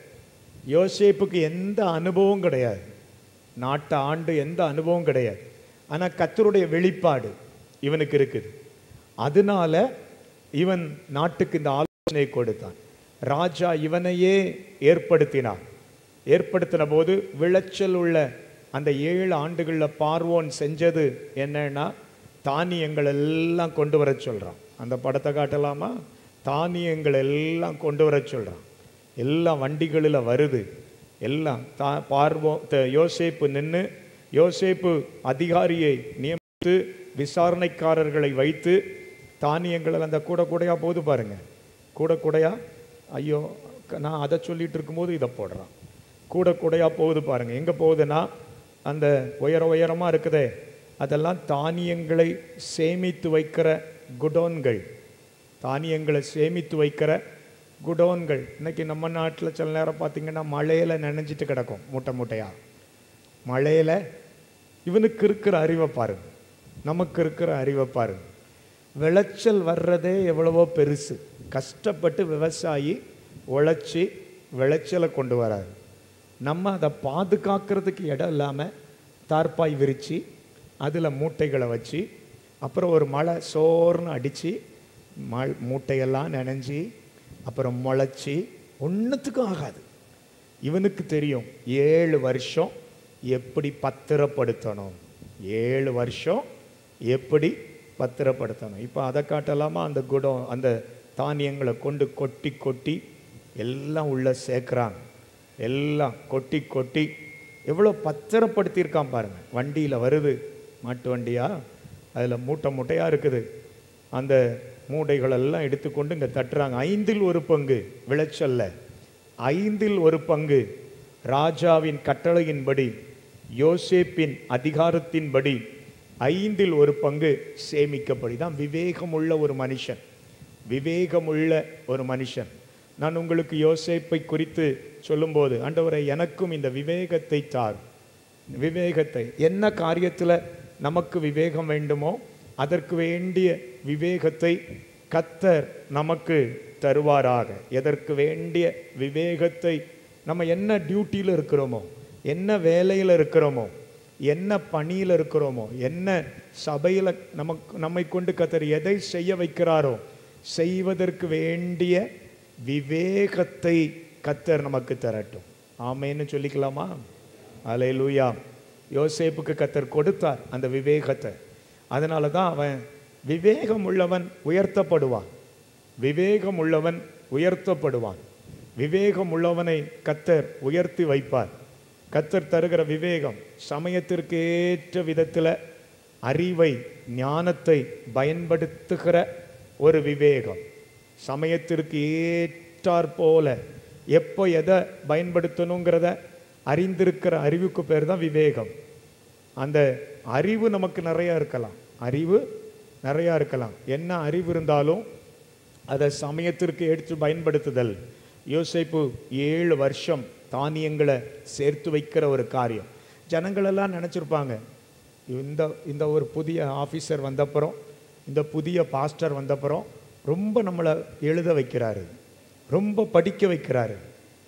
யோசேப்புக்கு எந்த அனுபவம் கிடையாது நாட்டை ஆண்டு எந்த அனுபவம் கிடையாது ஆனா கத்தருடைய வெளிப்பாடு இவனுக்கு இருக்குது அதனால இவன் நாட்டுக்கு இந்த ஆலோசனை கொடுத்தான் ராஜா இவனையே ஏற்படுத்தினான் ஏற்படுத்தின போது விளைச்சல் உள்ள அந்த ஏழு ஆண்டுகளில் பார்வோன் செஞ்சது என்னன்னா தானியங்கள் எல்லாம் கொண்டு வர சொல்றான் அந்த படத்தை காட்டலாமா தானியங்கள் எல்லாம் கொண்டு வர சொல்றான் எல்லாம் வண்டிகளில் வருது எல்லாம் தா பார்வோ த- யோசேப்பு நின்று யோசேப்பு அதிகாரியை நியமித்து விசாரணைக்காரர்களை வைத்து தானியங்கள் அந்த கூட கூடையா போது பாருங்க கூட கூடையா ஐயோ க- நான் அதை சொல்லிட்டு இருக்கும்போது இதை போடுறான் கூட கூடையா போகுது பாருங்க எங்க போகுதுன்னா அந்த உயர உயரமா இருக்குதே அதெல்லாம் தானியங்களை சேமித்து வைக்கிற குடோன்கள் தானியங்களை சேமித்து வைக்கிற குடோன்கள் இன்னைக்கு நம்ம நாட்டில் சில நேரம் பார்த்தீங்கன்னா மழையில நனைஞ்சிட்டு கிடக்கும் மூட்டை மூட்டையா மழையில இவனுக்கு இருக்கிற அறிவை பாருங்க நமக்கு இருக்கிற அறிவை பாருங்க விளைச்சல் வர்றதே எவ்வளவோ பெருசு கஷ்டப்பட்டு விவசாயி உழைச்சி விளைச்சலை கொண்டு வராரு நம்ம அதை பாதுகாக்கிறதுக்கு இடம் இல்லாமல் தார்ப்பாய் விரித்து அதில் மூட்டைகளை வச்சு அப்புறம் ஒரு மழை சோர்னு அடித்து ம மூட்டையெல்லாம் நனைஞ்சி அப்புறம் முளைச்சி ஒன்றுத்துக்கும் ஆகாது இவனுக்கு தெரியும் ஏழு வருஷம் எப்படி பத்திரப்படுத்தணும் ஏழு வருஷம் எப்படி பத்திரப்படுத்தணும் இப்போ அதை காட்டலாமா அந்த குடம் அந்த தானியங்களை கொண்டு கொட்டி கொட்டி எல்லாம் உள்ள சேர்க்குறாங்க எல்லாம் கொட்டி கொட்டி எவ்வளோ பத்திரப்படுத்தியிருக்கான் பாருங்க வண்டியில் வருது மாட்டு வண்டியா அதில் மூட்டை மூட்டையாக இருக்குது அந்த மூடைகளெல்லாம் எடுத்துக்கொண்டு இங்கே தட்டுறாங்க ஐந்தில் ஒரு பங்கு விளைச்சல்ல ஐந்தில் ஒரு பங்கு ராஜாவின் கட்டளையின்படி யோசேப்பின் அதிகாரத்தின்படி ஐந்தில் ஒரு பங்கு சேமிக்கப்படி தான் விவேகமுள்ள ஒரு மனுஷன் விவேகமுள்ள ஒரு மனுஷன் நான் உங்களுக்கு யோசேப்பை குறித்து சொல்லும்போது ஆண்டவரை எனக்கும் இந்த விவேகத்தை தார் விவேகத்தை என்ன காரியத்தில் நமக்கு விவேகம் வேண்டுமோ அதற்கு வேண்டிய விவேகத்தை கத்தர் நமக்கு தருவாராக எதற்கு வேண்டிய விவேகத்தை நம்ம என்ன டியூட்டியில் இருக்கிறோமோ என்ன வேலையில் இருக்கிறோமோ என்ன பணியில் இருக்கிறோமோ என்ன சபையில் நமக்கு நம்மை கொண்டு கத்தர் எதை செய்ய வைக்கிறாரோ செய்வதற்கு வேண்டிய விவேகத்தை கத்தர் நமக்கு தரட்டும் ஆமேன்னு சொல்லிக்கலாமா அலையலூயா யோசேப்புக்கு கத்தர் கொடுத்தார் அந்த விவேகத்தை அதனால தான் அவன் விவேகம் உள்ளவன் உயர்த்தப்படுவான் விவேகம் உள்ளவன் உயர்த்தப்படுவான் விவேகம் உள்ளவனை கத்தர் உயர்த்தி வைப்பார் கத்தர் தருகிற விவேகம் சமயத்திற்கு ஏற்ற விதத்தில் அறிவை ஞானத்தை பயன்படுத்துகிற ஒரு விவேகம் சமயத்திற்கு ஏற்றாற் போல எப்போ எதை பயன்படுத்தணுங்கிறத அறிந்திருக்கிற அறிவுக்கு பேர் தான் விவேகம் அந்த அறிவு நமக்கு நிறையா இருக்கலாம் அறிவு நிறையா இருக்கலாம் என்ன அறிவு இருந்தாலும் அதை சமயத்திற்கு எடுத்து பயன்படுத்துதல் யோசிப்பு ஏழு வருஷம் தானியங்களை சேர்த்து வைக்கிற ஒரு காரியம் ஜனங்களெல்லாம் நினச்சிருப்பாங்க இந்த இந்த ஒரு புதிய ஆஃபீஸர் வந்தப்புறம் இந்த புதிய பாஸ்டர் வந்தப்புறம் ரொம்ப நம்மளை எழுத வைக்கிறாரு ரொம்ப படிக்க வைக்கிறாரு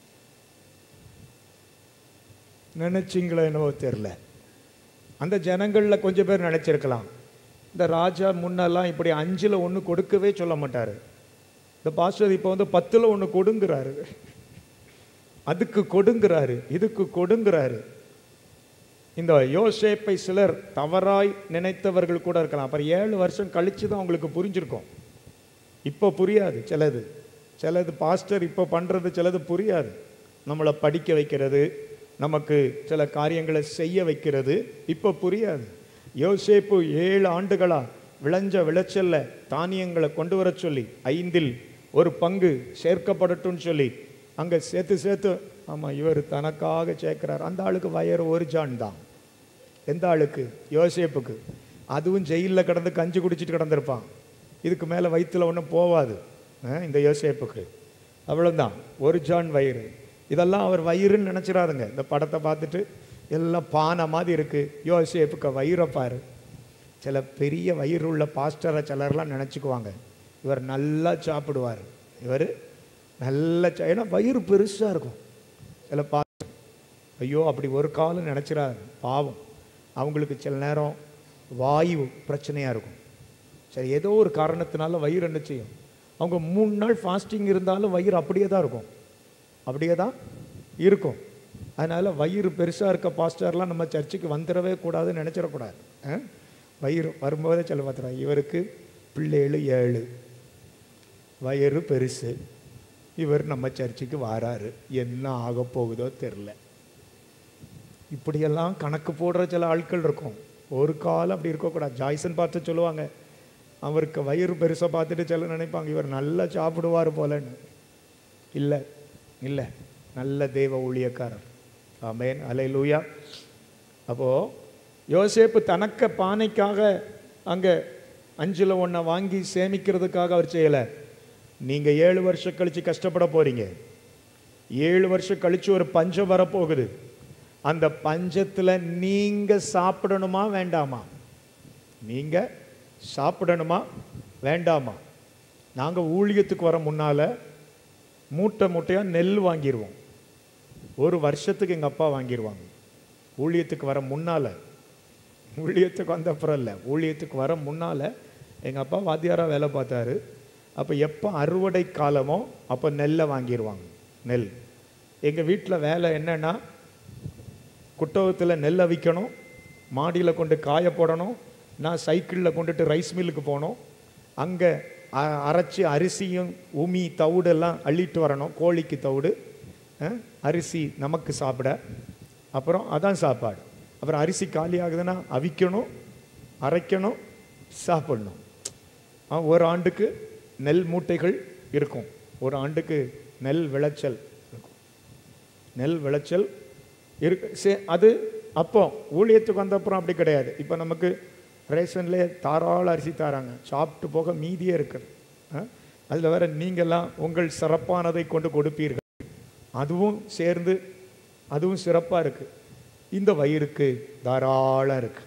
நினைச்சிங்களோ என்னவோ தெரில அந்த ஜனங்களில் கொஞ்சம் பேர் நினச்சிருக்கலாம் இந்த ராஜா முன்னெல்லாம் இப்படி அஞ்சில் ஒன்று கொடுக்கவே சொல்ல மாட்டார் இந்த பாஸ்டர் இப்போ வந்து பத்தில் ஒன்று கொடுங்கிறாரு அதுக்கு கொடுங்கிறாரு இதுக்கு கொடுங்கிறாரு இந்த யோசேப்பை சிலர் தவறாய் நினைத்தவர்கள் கூட இருக்கலாம் அப்புறம் ஏழு வருஷம் கழிச்சு தான் அவங்களுக்கு புரிஞ்சிருக்கும் இப்போ புரியாது சிலது சிலது பாஸ்டர் இப்போ பண்ணுறது சிலது புரியாது நம்மளை படிக்க வைக்கிறது நமக்கு சில காரியங்களை செய்ய வைக்கிறது இப்போ புரியாது யோசேப்பு ஏழு ஆண்டுகளா விளைஞ்ச விளைச்சல்ல தானியங்களை கொண்டு வர சொல்லி ஐந்தில் ஒரு பங்கு சேர்க்கப்படட்டும்னு சொல்லி அங்கே சேர்த்து சேர்த்து ஆமாம் இவர் தனக்காக சேர்க்கிறார் அந்த ஆளுக்கு வயறு ஒரு ஜான் தான் எந்த ஆளுக்கு யோசேப்புக்கு அதுவும் ஜெயிலில் கிடந்து கஞ்சி குடிச்சிட்டு கிடந்திருப்பான் இதுக்கு மேலே வயிற்றுல ஒன்றும் போவாது அஹ், இந்த யோசேப்புக்கு அவ்வளோதான் ஒரு ஜான் வயிறு இதெல்லாம் அவர் வயிறுன்னு நினச்சிடாதுங்க இந்த படத்தை பார்த்துட்டு எல்லாம் பானை மாதிரி இருக்குது யோசேப்புக்கு வயிறை பாரு சில பெரிய வயிறு உள்ள பாஸ்டரை சிலர்லாம் நினச்சிக்குவாங்க இவர் நல்லா சாப்பிடுவார் இவர் நல்ல சா- ஏன்னா வயிறு பெருசாக இருக்கும் சில பா ஐயோ அப்படி ஒரு காலம் நினச்சிடாது பாவம் அவங்களுக்கு சில நேரம் வாயு பிரச்சனையாக இருக்கும் சரி ஏதோ ஒரு காரணத்தினால வயிறு என்ன செய்யும் அவங்க மூணு நாள் ஃபாஸ்டிங் இருந்தாலும் வயிறு அப்படியே தான் இருக்கும் அப்படியே தான் இருக்கும் அதனால் வயிறு பெருசாக இருக்க பாஸ்டர்லாம் நம்ம சர்ச்சுக்கு வந்துடவே கூடாதுன்னு நினச்சிடக்கூடாது ஆ? வயிறு வரும்போதே சொல்ல பார்த்துறோம் இவருக்கு பிள்ளைகள் ஏழு வயிறு பெருசு இவர் நம்ம சர்ச்சுக்கு வாராரு என்ன ஆக போகுதோ தெரில இப்படியெல்லாம் கணக்கு போடுற சில ஆட்கள் இருக்கும் ஒரு காலம் அப்படி இருக்கக்கூடாது ஜாய்சன் பார்த்து சொல்லுவாங்க அவருக்கு வயிறு பெருசாக பார்த்துட்டு சில நினைப்பாங்க இவர் நல்லா சாப்பிடுவார் போலன்னு இல்லை இல்லை நல்ல தெய்வ ஊழியக்காரர் ஆமேன் அலை லூயா அப்போது யோசேப்பு தனக்க பானைக்காக அங்கே அஞ்சில் ஒன்றை வாங்கி சேமிக்கிறதுக்காக அவர் செய்யலை நீங்கள் ஏழு வருஷம் கழித்து கஷ்டப்பட போகிறீங்க ஏழு வருஷம் கழித்து ஒரு பஞ்சம் வரப்போகுது அந்த பஞ்சத்தில் நீங்கள் சாப்பிடணுமா வேண்டாமா நீங்கள் சாப்பிடணுமா வேண்டாமா நாங்கள் ஊழியத்துக்கு வர முன்னால் மூட்டை மூட்டையாக நெல் வாங்கிடுவோம் ஒரு வருஷத்துக்கு எங்கள் அப்பா வாங்கிடுவாங்க ஊழியத்துக்கு வர முன்னால் ஊழியத்துக்கு வந்த அப்புறம் இல்லை ஊழியத்துக்கு வர முன்னால் எங்கள் அப்பா வாத்தியாராக வேலை பார்த்தாரு அப்போ எப்போ அறுவடை காலமோ அப்போ நெல்லை வாங்கிடுவாங்க நெல் எங்கள் வீட்டில் வேலை என்னன்னா குட்டகத்தில் நெல் அவிக்கணும் மாடியில் கொண்டு காய போடணும் நான் சைக்கிளில் கொண்டுட்டு ரைஸ் மில்லுக்கு போனோம் அங்கே அரைச்சி அரிசியும் உமி தவிடெல்லாம் அள்ளிட்டு வரணும் கோழிக்கு தவிடு அஹ், அரிசி நமக்கு சாப்பிட அப்புறம் அதான் சாப்பாடு அப்புறம் அரிசி காலி ஆகுதுன்னா அவிக்கணும் அரைக்கணும் சாப்பிடணும் ஆ, ஒரு ஆண்டுக்கு நெல் மூட்டைகள் இருக்கும் ஒரு ஆண்டுக்கு நெல் விளைச்சல் இருக்கும் நெல் விளைச்சல் இருக்கு சே அது அப்போ ஊழியத்துக்கு வந்த அப்புறம் அப்படி கிடையாது இப்போ நமக்கு ரேஷன்லேயே தாராள அரிசி தராங்க சாப்பிட்டு போக மீதியே இருக்குது அதில் வேற நீங்கள்லாம் உங்கள் சிறப்பானதை கொண்டு கொடுப்பீர்கள் அதுவும் சேர்ந்து அதுவும் சிறப்பாக இருக்குது இந்த வயிறுக்கு தாராளம் இருக்கு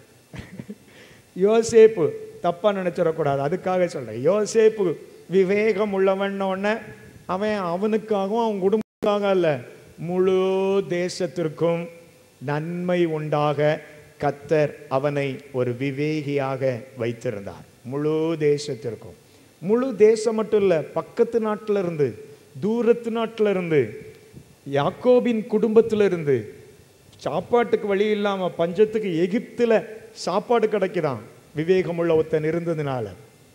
யோசேப்பு தப்பாக நினச்சிடக்கூடாது அதுக்காக சொல்கிறேன் யோசேப்பு விவேகம் உள்ளவன் உடனே அவன் அவனுக்காகவும் அவன் குடும்பத்துக்காக அல்ல முழு தேசத்திற்கும் நன்மை உண்டாக கத்தர் அவனை ஒரு விவேகியாக வைத்திருந்தார் முழு தேசத்திற்கும் முழு தேசம் மட்டும் இல்லை பக்கத்து நாட்டில் இருந்து தூரத்து நாட்டில் இருந்து யாக்கோபின் குடும்பத்தில் இருந்து சாப்பாட்டுக்கு வழி இல்லாமல் பஞ்சத்துக்கு எகிப்தில் சாப்பாடு கிடைக்குதாம் விவேகமுள்ள ஒருத்தன் இருந்ததுனால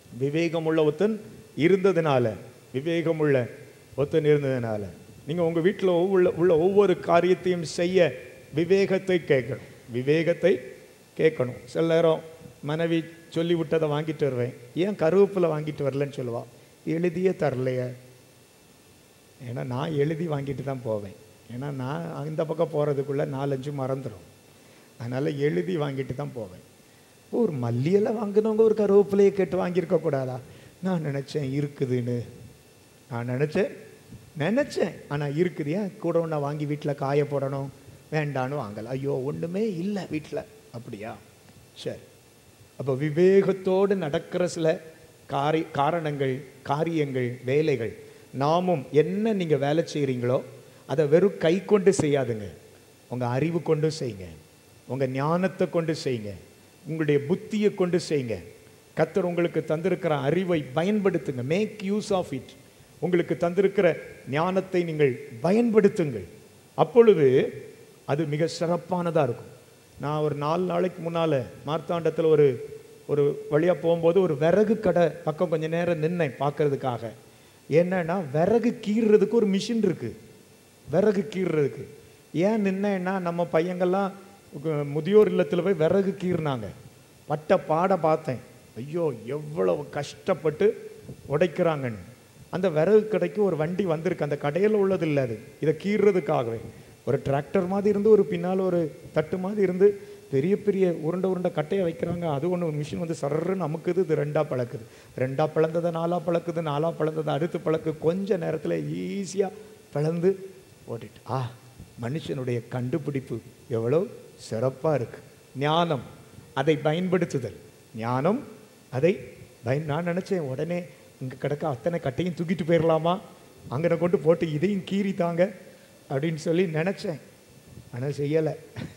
விவேகமுள்ள ஒருத்தன் இருந்ததுனால விவேகமுள்ள ஒருத்தன் இருந்ததுனால நீங்க உங்க வீட்டில் உள்ள உள்ள ஒவ்வொரு காரியத்தையும் செய்ய விவேகத்தை கேட்கணும் விவேகத்தை கேட்கணும் சில நேரம் மனைவி சொல்லி விட்டதை வாங்கிட்டு வருவேன் ஏன் கருவேப்பிலை வாங்கிட்டு வரலன்னு சொல்லுவா எழுதியே தரலையே ஏன்னா நான் எழுதி வாங்கிட்டு தான் போவேன் ஏன்னா நான் அந்த பக்கம் போகிறதுக்குள்ளே நாலஞ்சு மறந்துடும் அதனால் எழுதி வாங்கிட்டு தான் போவேன் ஒரு மல்லியெல்லாம் வாங்கினவங்க ஒரு கருவேப்பிலையை கேட்டு வாங்கியிருக்க கூடாதா நான் நினச்சேன் இருக்குதுன்னு நான் நினச்சேன் நினச்சேன் ஆனால் இருக்குது ஏன் கூட ஒன்றா வாங்கி வீட்டில் காய போடணும் வேண்டான்னு வாங்கல ஐயோ ஒன்றுமே இல்லை வீட்டில் அப்படியா சரி அப்போ விவேகத்தோடு நடக்கிற சில காரி காரணங்கள் காரியங்கள் வேலைகள் நாமும் என்ன நீங்கள் வேலை செய்கிறீங்களோ அதை வெறும் கை கொண்டு செய்யாதுங்க உங்கள் அறிவு கொண்டு செய்யுங்க உங்கள் ஞானத்தை கொண்டு செய்யுங்க உங்களுடைய புத்தியை கொண்டு செய்யுங்க கத்தர் உங்களுக்கு தந்திருக்கிற அறிவை பயன்படுத்துங்க மேக் யூஸ் ஆஃப் இட் உங்களுக்கு தந்திருக்கிற ஞானத்தை நீங்கள் பயன்படுத்துங்கள் அப்பொழுது அது மிக சிறப்பானதாக இருக்கும் நான் ஒரு நாலு நாளைக்கு முன்னால் மார்த்தாண்டத்தில் ஒரு ஒரு வழியாக போகும்போது ஒரு விறகு கடை பக்கம் கொஞ்ச நேரம் நின்னேன் பார்க்கறதுக்காக என்னன்னா விறகு கீறுறதுக்கு ஒரு மிஷின் இருக்குது விறகு கீறுறதுக்கு ஏன் நின்னேன்னா நம்ம பையங்கள்லாம் உக- முதியோர் இல்லத்தில் போய் விறகு கீறினாங்க பட்ட பாட பார்த்தேன் ஐயோ எவ்வளவு கஷ்டப்பட்டு உடைக்கிறாங்கன்னு அந்த விறகு கடைக்கு ஒரு வண்டி வந்திருக்கு அந்த கடையில் உள்ளது இல்லை அது இதை கீறுறதுக்காகவே ஒரு டிராக்டர் மாதிரி இருந்து ஒரு பின்னால் ஒரு தட்டு மாதிரி இருந்து பெரிய பெரிய உருண்டை உருண்டை கட்டையை வைக்கிறாங்க அது ஒன்று மிஷின் வந்து சர்றன்னு அமுக்குது இது ரெண்டா பழக்குது ரெண்டா பிளந்ததை நாலா பழக்குது நாலா பிளந்ததை அடுத்து பழக்கு கொஞ்ச நேரத்தில் ஈஸியாக பிளந்து ஓட்டிட்டு ஆ மனுஷனுடைய கண்டுபிடிப்பு எவ்வளோ சிறப்பாக இருக்கு ஞானம் அதை பயன்படுத்துதல் ஞானம் அதை பயன் நான் நினச்சேன் உடனே இங்கே கிடக்க அத்தனை கட்டையும் தூக்கிட்டு போயிடலாமா அங்கே கொண்டு போட்டு இதையும் கீறித்தாங்க அப்படின்னு சொல்லி நினச்சேன் ஆனால் செய்யலை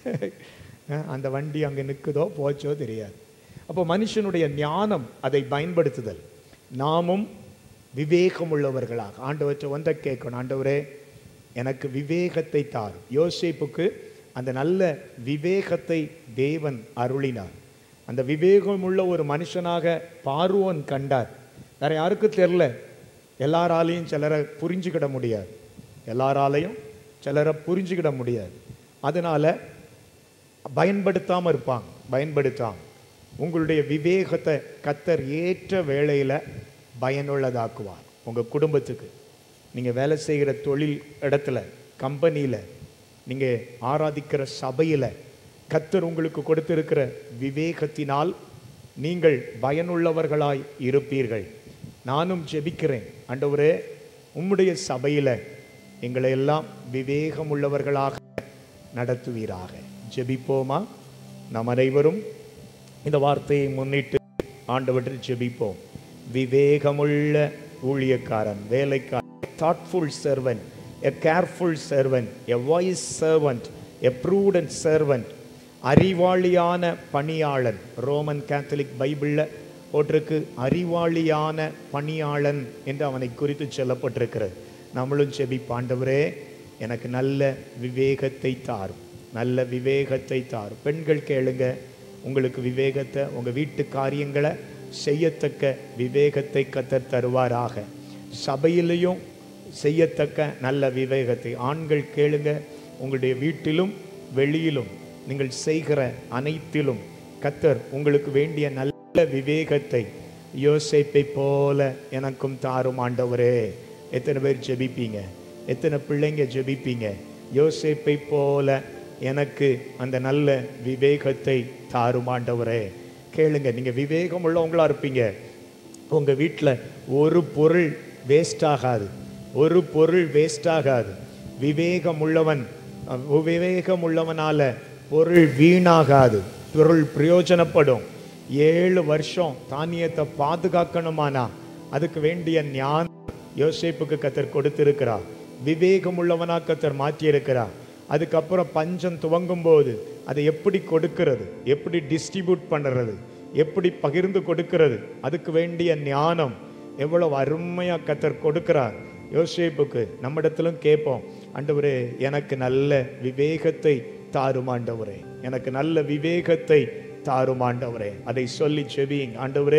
அந்த வண்டி அங்கே நிற்குதோ போச்சோ தெரியாது அப்போ மனுஷனுடைய ஞானம் அதை பயன்படுத்துதல் நாமும் விவேகம் உள்ளவர்களாக ஆண்டவற்றை ஒன்றை கேட்கணும் ஆண்டவரே எனக்கு விவேகத்தை தார் யோசேப்புக்கு அந்த நல்ல விவேகத்தை தேவன் அருளினார் அந்த விவேகம் உள்ள ஒரு மனுஷனாக பார்வோன் கண்டார் வேற யாருக்கும் தெரில எல்லாராலையும் சிலரை புரிஞ்சுக்கிட முடியாது எல்லாராலையும் சிலரை புரிஞ்சுக்கிட முடியாது அதனால பயன்படுத்தாம இருப்பாங்க பயன்படுத்தாம உங்களுடைய விவேகத்தை கத்தர் ஏற்ற வேளையில பயனுள்ளதாக்குவார் உங்க குடும்பத்துக்கு நீங்க வேலை செய்கிற தொழில் இடத்துல கம்பெனியில நீங்க ஆராதிக்கிற சபையில கத்தர் உங்களுக்கு கொடுத்திருக்கிற விவேகத்தினால் நீங்கள் பயனுள்ளவர்களாய் இருப்பீர்கள் நானும் ஜெபிக்கிறேன் ஆண்டவரே உம்முடைய சபையில எங்களை எல்லாம் விவேகம் உள்ளவர்களாக நடத்துவீராக ஜெபிப்போமா நாம் அனைவரும் இந்த வார்த்தையை முன்னிட்டு ஆண்டவற்றில் ஜெபிப்போம் விவேகமுள்ள ஊழியக்காரன் வேலைக்காரன் thoughtful servant a careful servant a wise servant a prudent servant அறிவாளியான பணியாளன் ரோமன் கேத்தலிக் பைபிளில் போட்டிருக்கு அறிவாளியான பணியாளன் என்று அவனை குறித்து சொல்லப்பட்டிருக்கிறது நம்மளும் செபி பாண்டவரே எனக்கு நல்ல விவேகத்தை தாரும் நல்ல விவேகத்தை தாரும் பெண்கள் கேளுங்க உங்களுக்கு விவேகத்தை உங்கள் வீட்டு காரியங்களை செய்யத்தக்க விவேகத்தை கத்தர் தருவாராக சபையிலையும் செய்யத்தக்க நல்ல விவேகத்தை ஆண்கள் கேளுங்க உங்களுடைய வீட்டிலும் வெளியிலும் நீங்கள் செய்கிற அனைத்திலும் கத்தர் உங்களுக்கு வேண்டிய நல்ல விவேகத்தை யோசேப்பை போல எனக்கும் தாரும் ஆண்டவரே எத்தனை பேர் ஜெபிப்பீங்க எத்தனை பிள்ளைங்க ஜெபிப்பீங்க யோசேப்பை போல எனக்கு அந்த நல்ல விவேகத்தை தாரும் ஆண்டவரே கேளுங்க நீங்க விவேகம் உள்ளவங்களா இருப்பீங்க உங்க வீட்டில் ஒரு பொருள் வேஸ்ட் ஆகாது ஒரு பொருள் வேஸ்ட் ஆகாது விவேகம் உள்ளவன் அஹ், விவேகம் உள்ளவனால பொருள் வீணாகாது பொருள் பிரயோஜனப்படும் ஏழு வருஷம் தானியத்தை பாதுகாக்கணுமானா அதுக்கு வேண்டிய ஞானம் யோசேப்புக்கு கத்தர் கொடுத்திருக்கிறார் விவேகம் உள்ளவனா கத்தர் மாற்றியிருக்கிறார் அதுக்கப்புறம் பஞ்சம் துவங்கும் போது அதை எப்படி கொடுக்கிறது எப்படி டிஸ்ட்ரிபியூட் பண்ணுறது எப்படி பகிர்ந்து கொடுக்கிறது அதுக்கு வேண்டிய ஞானம் எவ்வளவு அருமையா கத்தர் கொடுக்கிறார் யோசேப்புக்கு நம்மிடத்திலும் கேட்போம் ஆண்டவரே எனக்கு நல்ல விவேகத்தை தாரும் ஆண்டவரே எனக்கு நல்ல விவேகத்தை தாரும் ஆண்டவரே அதை சொல்லி செபியுங்க ஆண்டவரே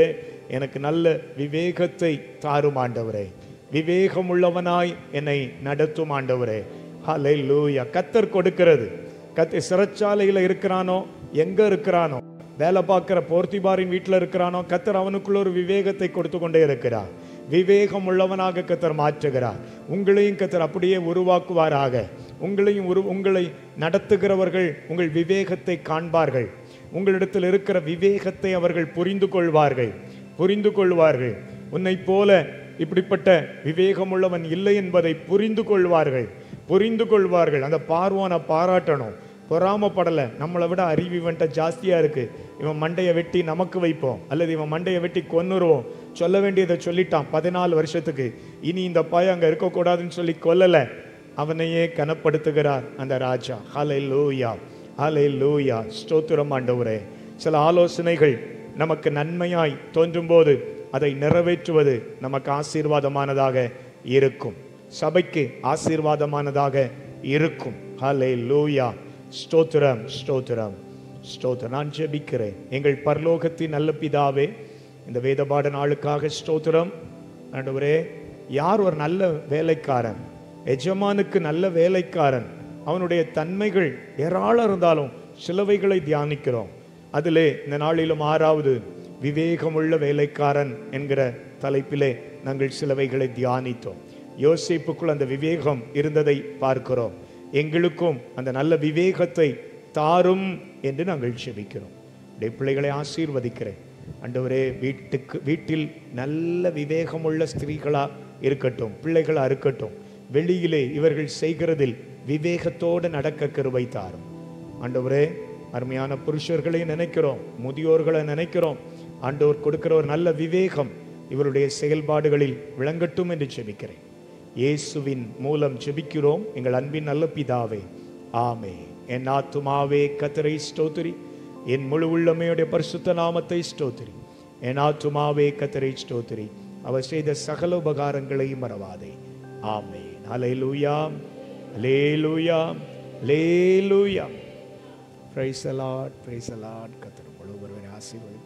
எனக்கு நல்ல விவேகத்தை தாரும் ஆண்டவரே விவேகம் உள்ளவனாய் என்னை நடத்தும் ஆண்டவரே ஹலை லூயா கத்தர் கொடுக்கிறது கத்த சிறைச்சாலையில் இருக்கிறானோ எங்க இருக்கிறானோ வேலை பார்க்குற போர்த்திபாரின் வீட்டில் இருக்கிறானோ கத்தர் அவனுக்குள்ள ஒரு விவேகத்தை கொடுத்து கொண்டே இருக்கிறார் விவேகம் உள்ளவனாக கத்தர் மாற்றுகிறார் உங்களையும் கத்தர் அப்படியே உருவாக்குவாராக உங்களையும் உரு உங்களை நடத்துகிறவர்கள் உங்கள் விவேகத்தை காண்பார்கள் உங்களிடத்தில் இருக்கிற விவேகத்தை அவர்கள் புரிந்து கொள்வார்கள் புரிந்து கொள்வார்கள் உன்னை போல இப்படிப்பட்ட விவேகமுள்ளவன் இல்லை என்பதை புரிந்து கொள்வார்கள் புரிந்து கொள்வார்கள் அந்த பார்வோனை பாராட்டணும் பொறாமப்படலை நம்மளை விட அறிவு இவன்ட்ட ஜாஸ்தியாக இருக்கு இவன் மண்டையை வெட்டி நமக்கு வைப்போம் அல்லது இவன் மண்டையை வெட்டி கொன்னுருவோம் சொல்ல வேண்டியதை சொல்லிட்டான் பதினாலு வருஷத்துக்கு இனி இந்த பயம் அங்கே இருக்கக்கூடாதுன்னு சொல்லி கொல்லலை அவனையே கனப்படுத்துகிறார் அந்த ராஜா ஹலை லூயா ஹலை லூயா ஸ்தோத்திரம் ஆண்டவரே சில ஆலோசனைகள் நமக்கு நன்மையாய் தோன்றும்போது அதை நிறைவேற்றுவது நமக்கு ஆசீர்வாதமானதாக இருக்கும் சபைக்கு ஆசீர்வாதமானதாக இருக்கும் ஹலே லூயா ஸ்தோத்திரம் ஸ்தோத்திரம் ஸ்தோத்திரம் நான் ஜெபிக்கிறேன் எங்கள் பரலோகத்தின் நல்ல பிதாவே இந்த வேதபாட நாளுக்காக ஸ்தோத்திரம் ஆண்டவரே யார் ஒரு நல்ல வேலைக்காரன் எஜமானுக்கு நல்ல வேலைக்காரன் அவனுடைய தன்மைகள் ஏராளம் இருந்தாலும் சிலவைகளை தியானிக்கிறோம் அதிலே இந்த நாளிலும் ஆறாவது விவேகமுள்ள வேலைக்காரன் என்கிற தலைப்பிலே நாங்கள் சிலவைகளை தியானித்தோம் யோசிப்புக்குள் அந்த விவேகம் இருந்ததை பார்க்கிறோம் எங்களுக்கும் அந்த நல்ல விவேகத்தை தாரும் என்று நாங்கள் செபிக்கிறோம் உடைய பிள்ளைகளை ஆசீர்வதிக்கிறேன் ஆண்டவரே வீட்டுக்கு வீட்டில் நல்ல விவேகமுள்ள ஸ்திரீகளா இருக்கட்டும் பிள்ளைகளா இருக்கட்டும் வெளியிலே இவர்கள் செய்கிறதில் விவேகத்தோடு நடக்க கிருபை தாரும் ஆண்டவரே அருமையான புருஷர்களை நினைக்கிறோம் முதியோர்களை நினைக்கிறோம் ஆண்டவர் கொடுக்கிற ஒரு நல்ல விவேகம் இவருடைய செயல்பாடுகளில் விளங்கட்டும் என்று செபிக்கிறேன் இயேசுவின் மூலம் ஜெபிக்கிறோம் எங்கள் அன்பின் நல்ல பிதாவே ஆமே என் ஆத்துமாவே கத்தரை ஸ்தோத்திரி என் முழு உள்ளமையுடைய பரிசுத்த நாமத்தை ஸ்தோத்திரி என் ஆத்துமாவே கத்தரை ஸ்தோத்திரி அவர் செய்த சகல உபகாரங்களையும் மறவாதே ஆமே அலையலூயா அலேலூயா அலேலூயா பிரைஸ் அலாட் பிரைஸ் அலாட் கத்தர் முழு ஒருவரை ஆசீர்வதி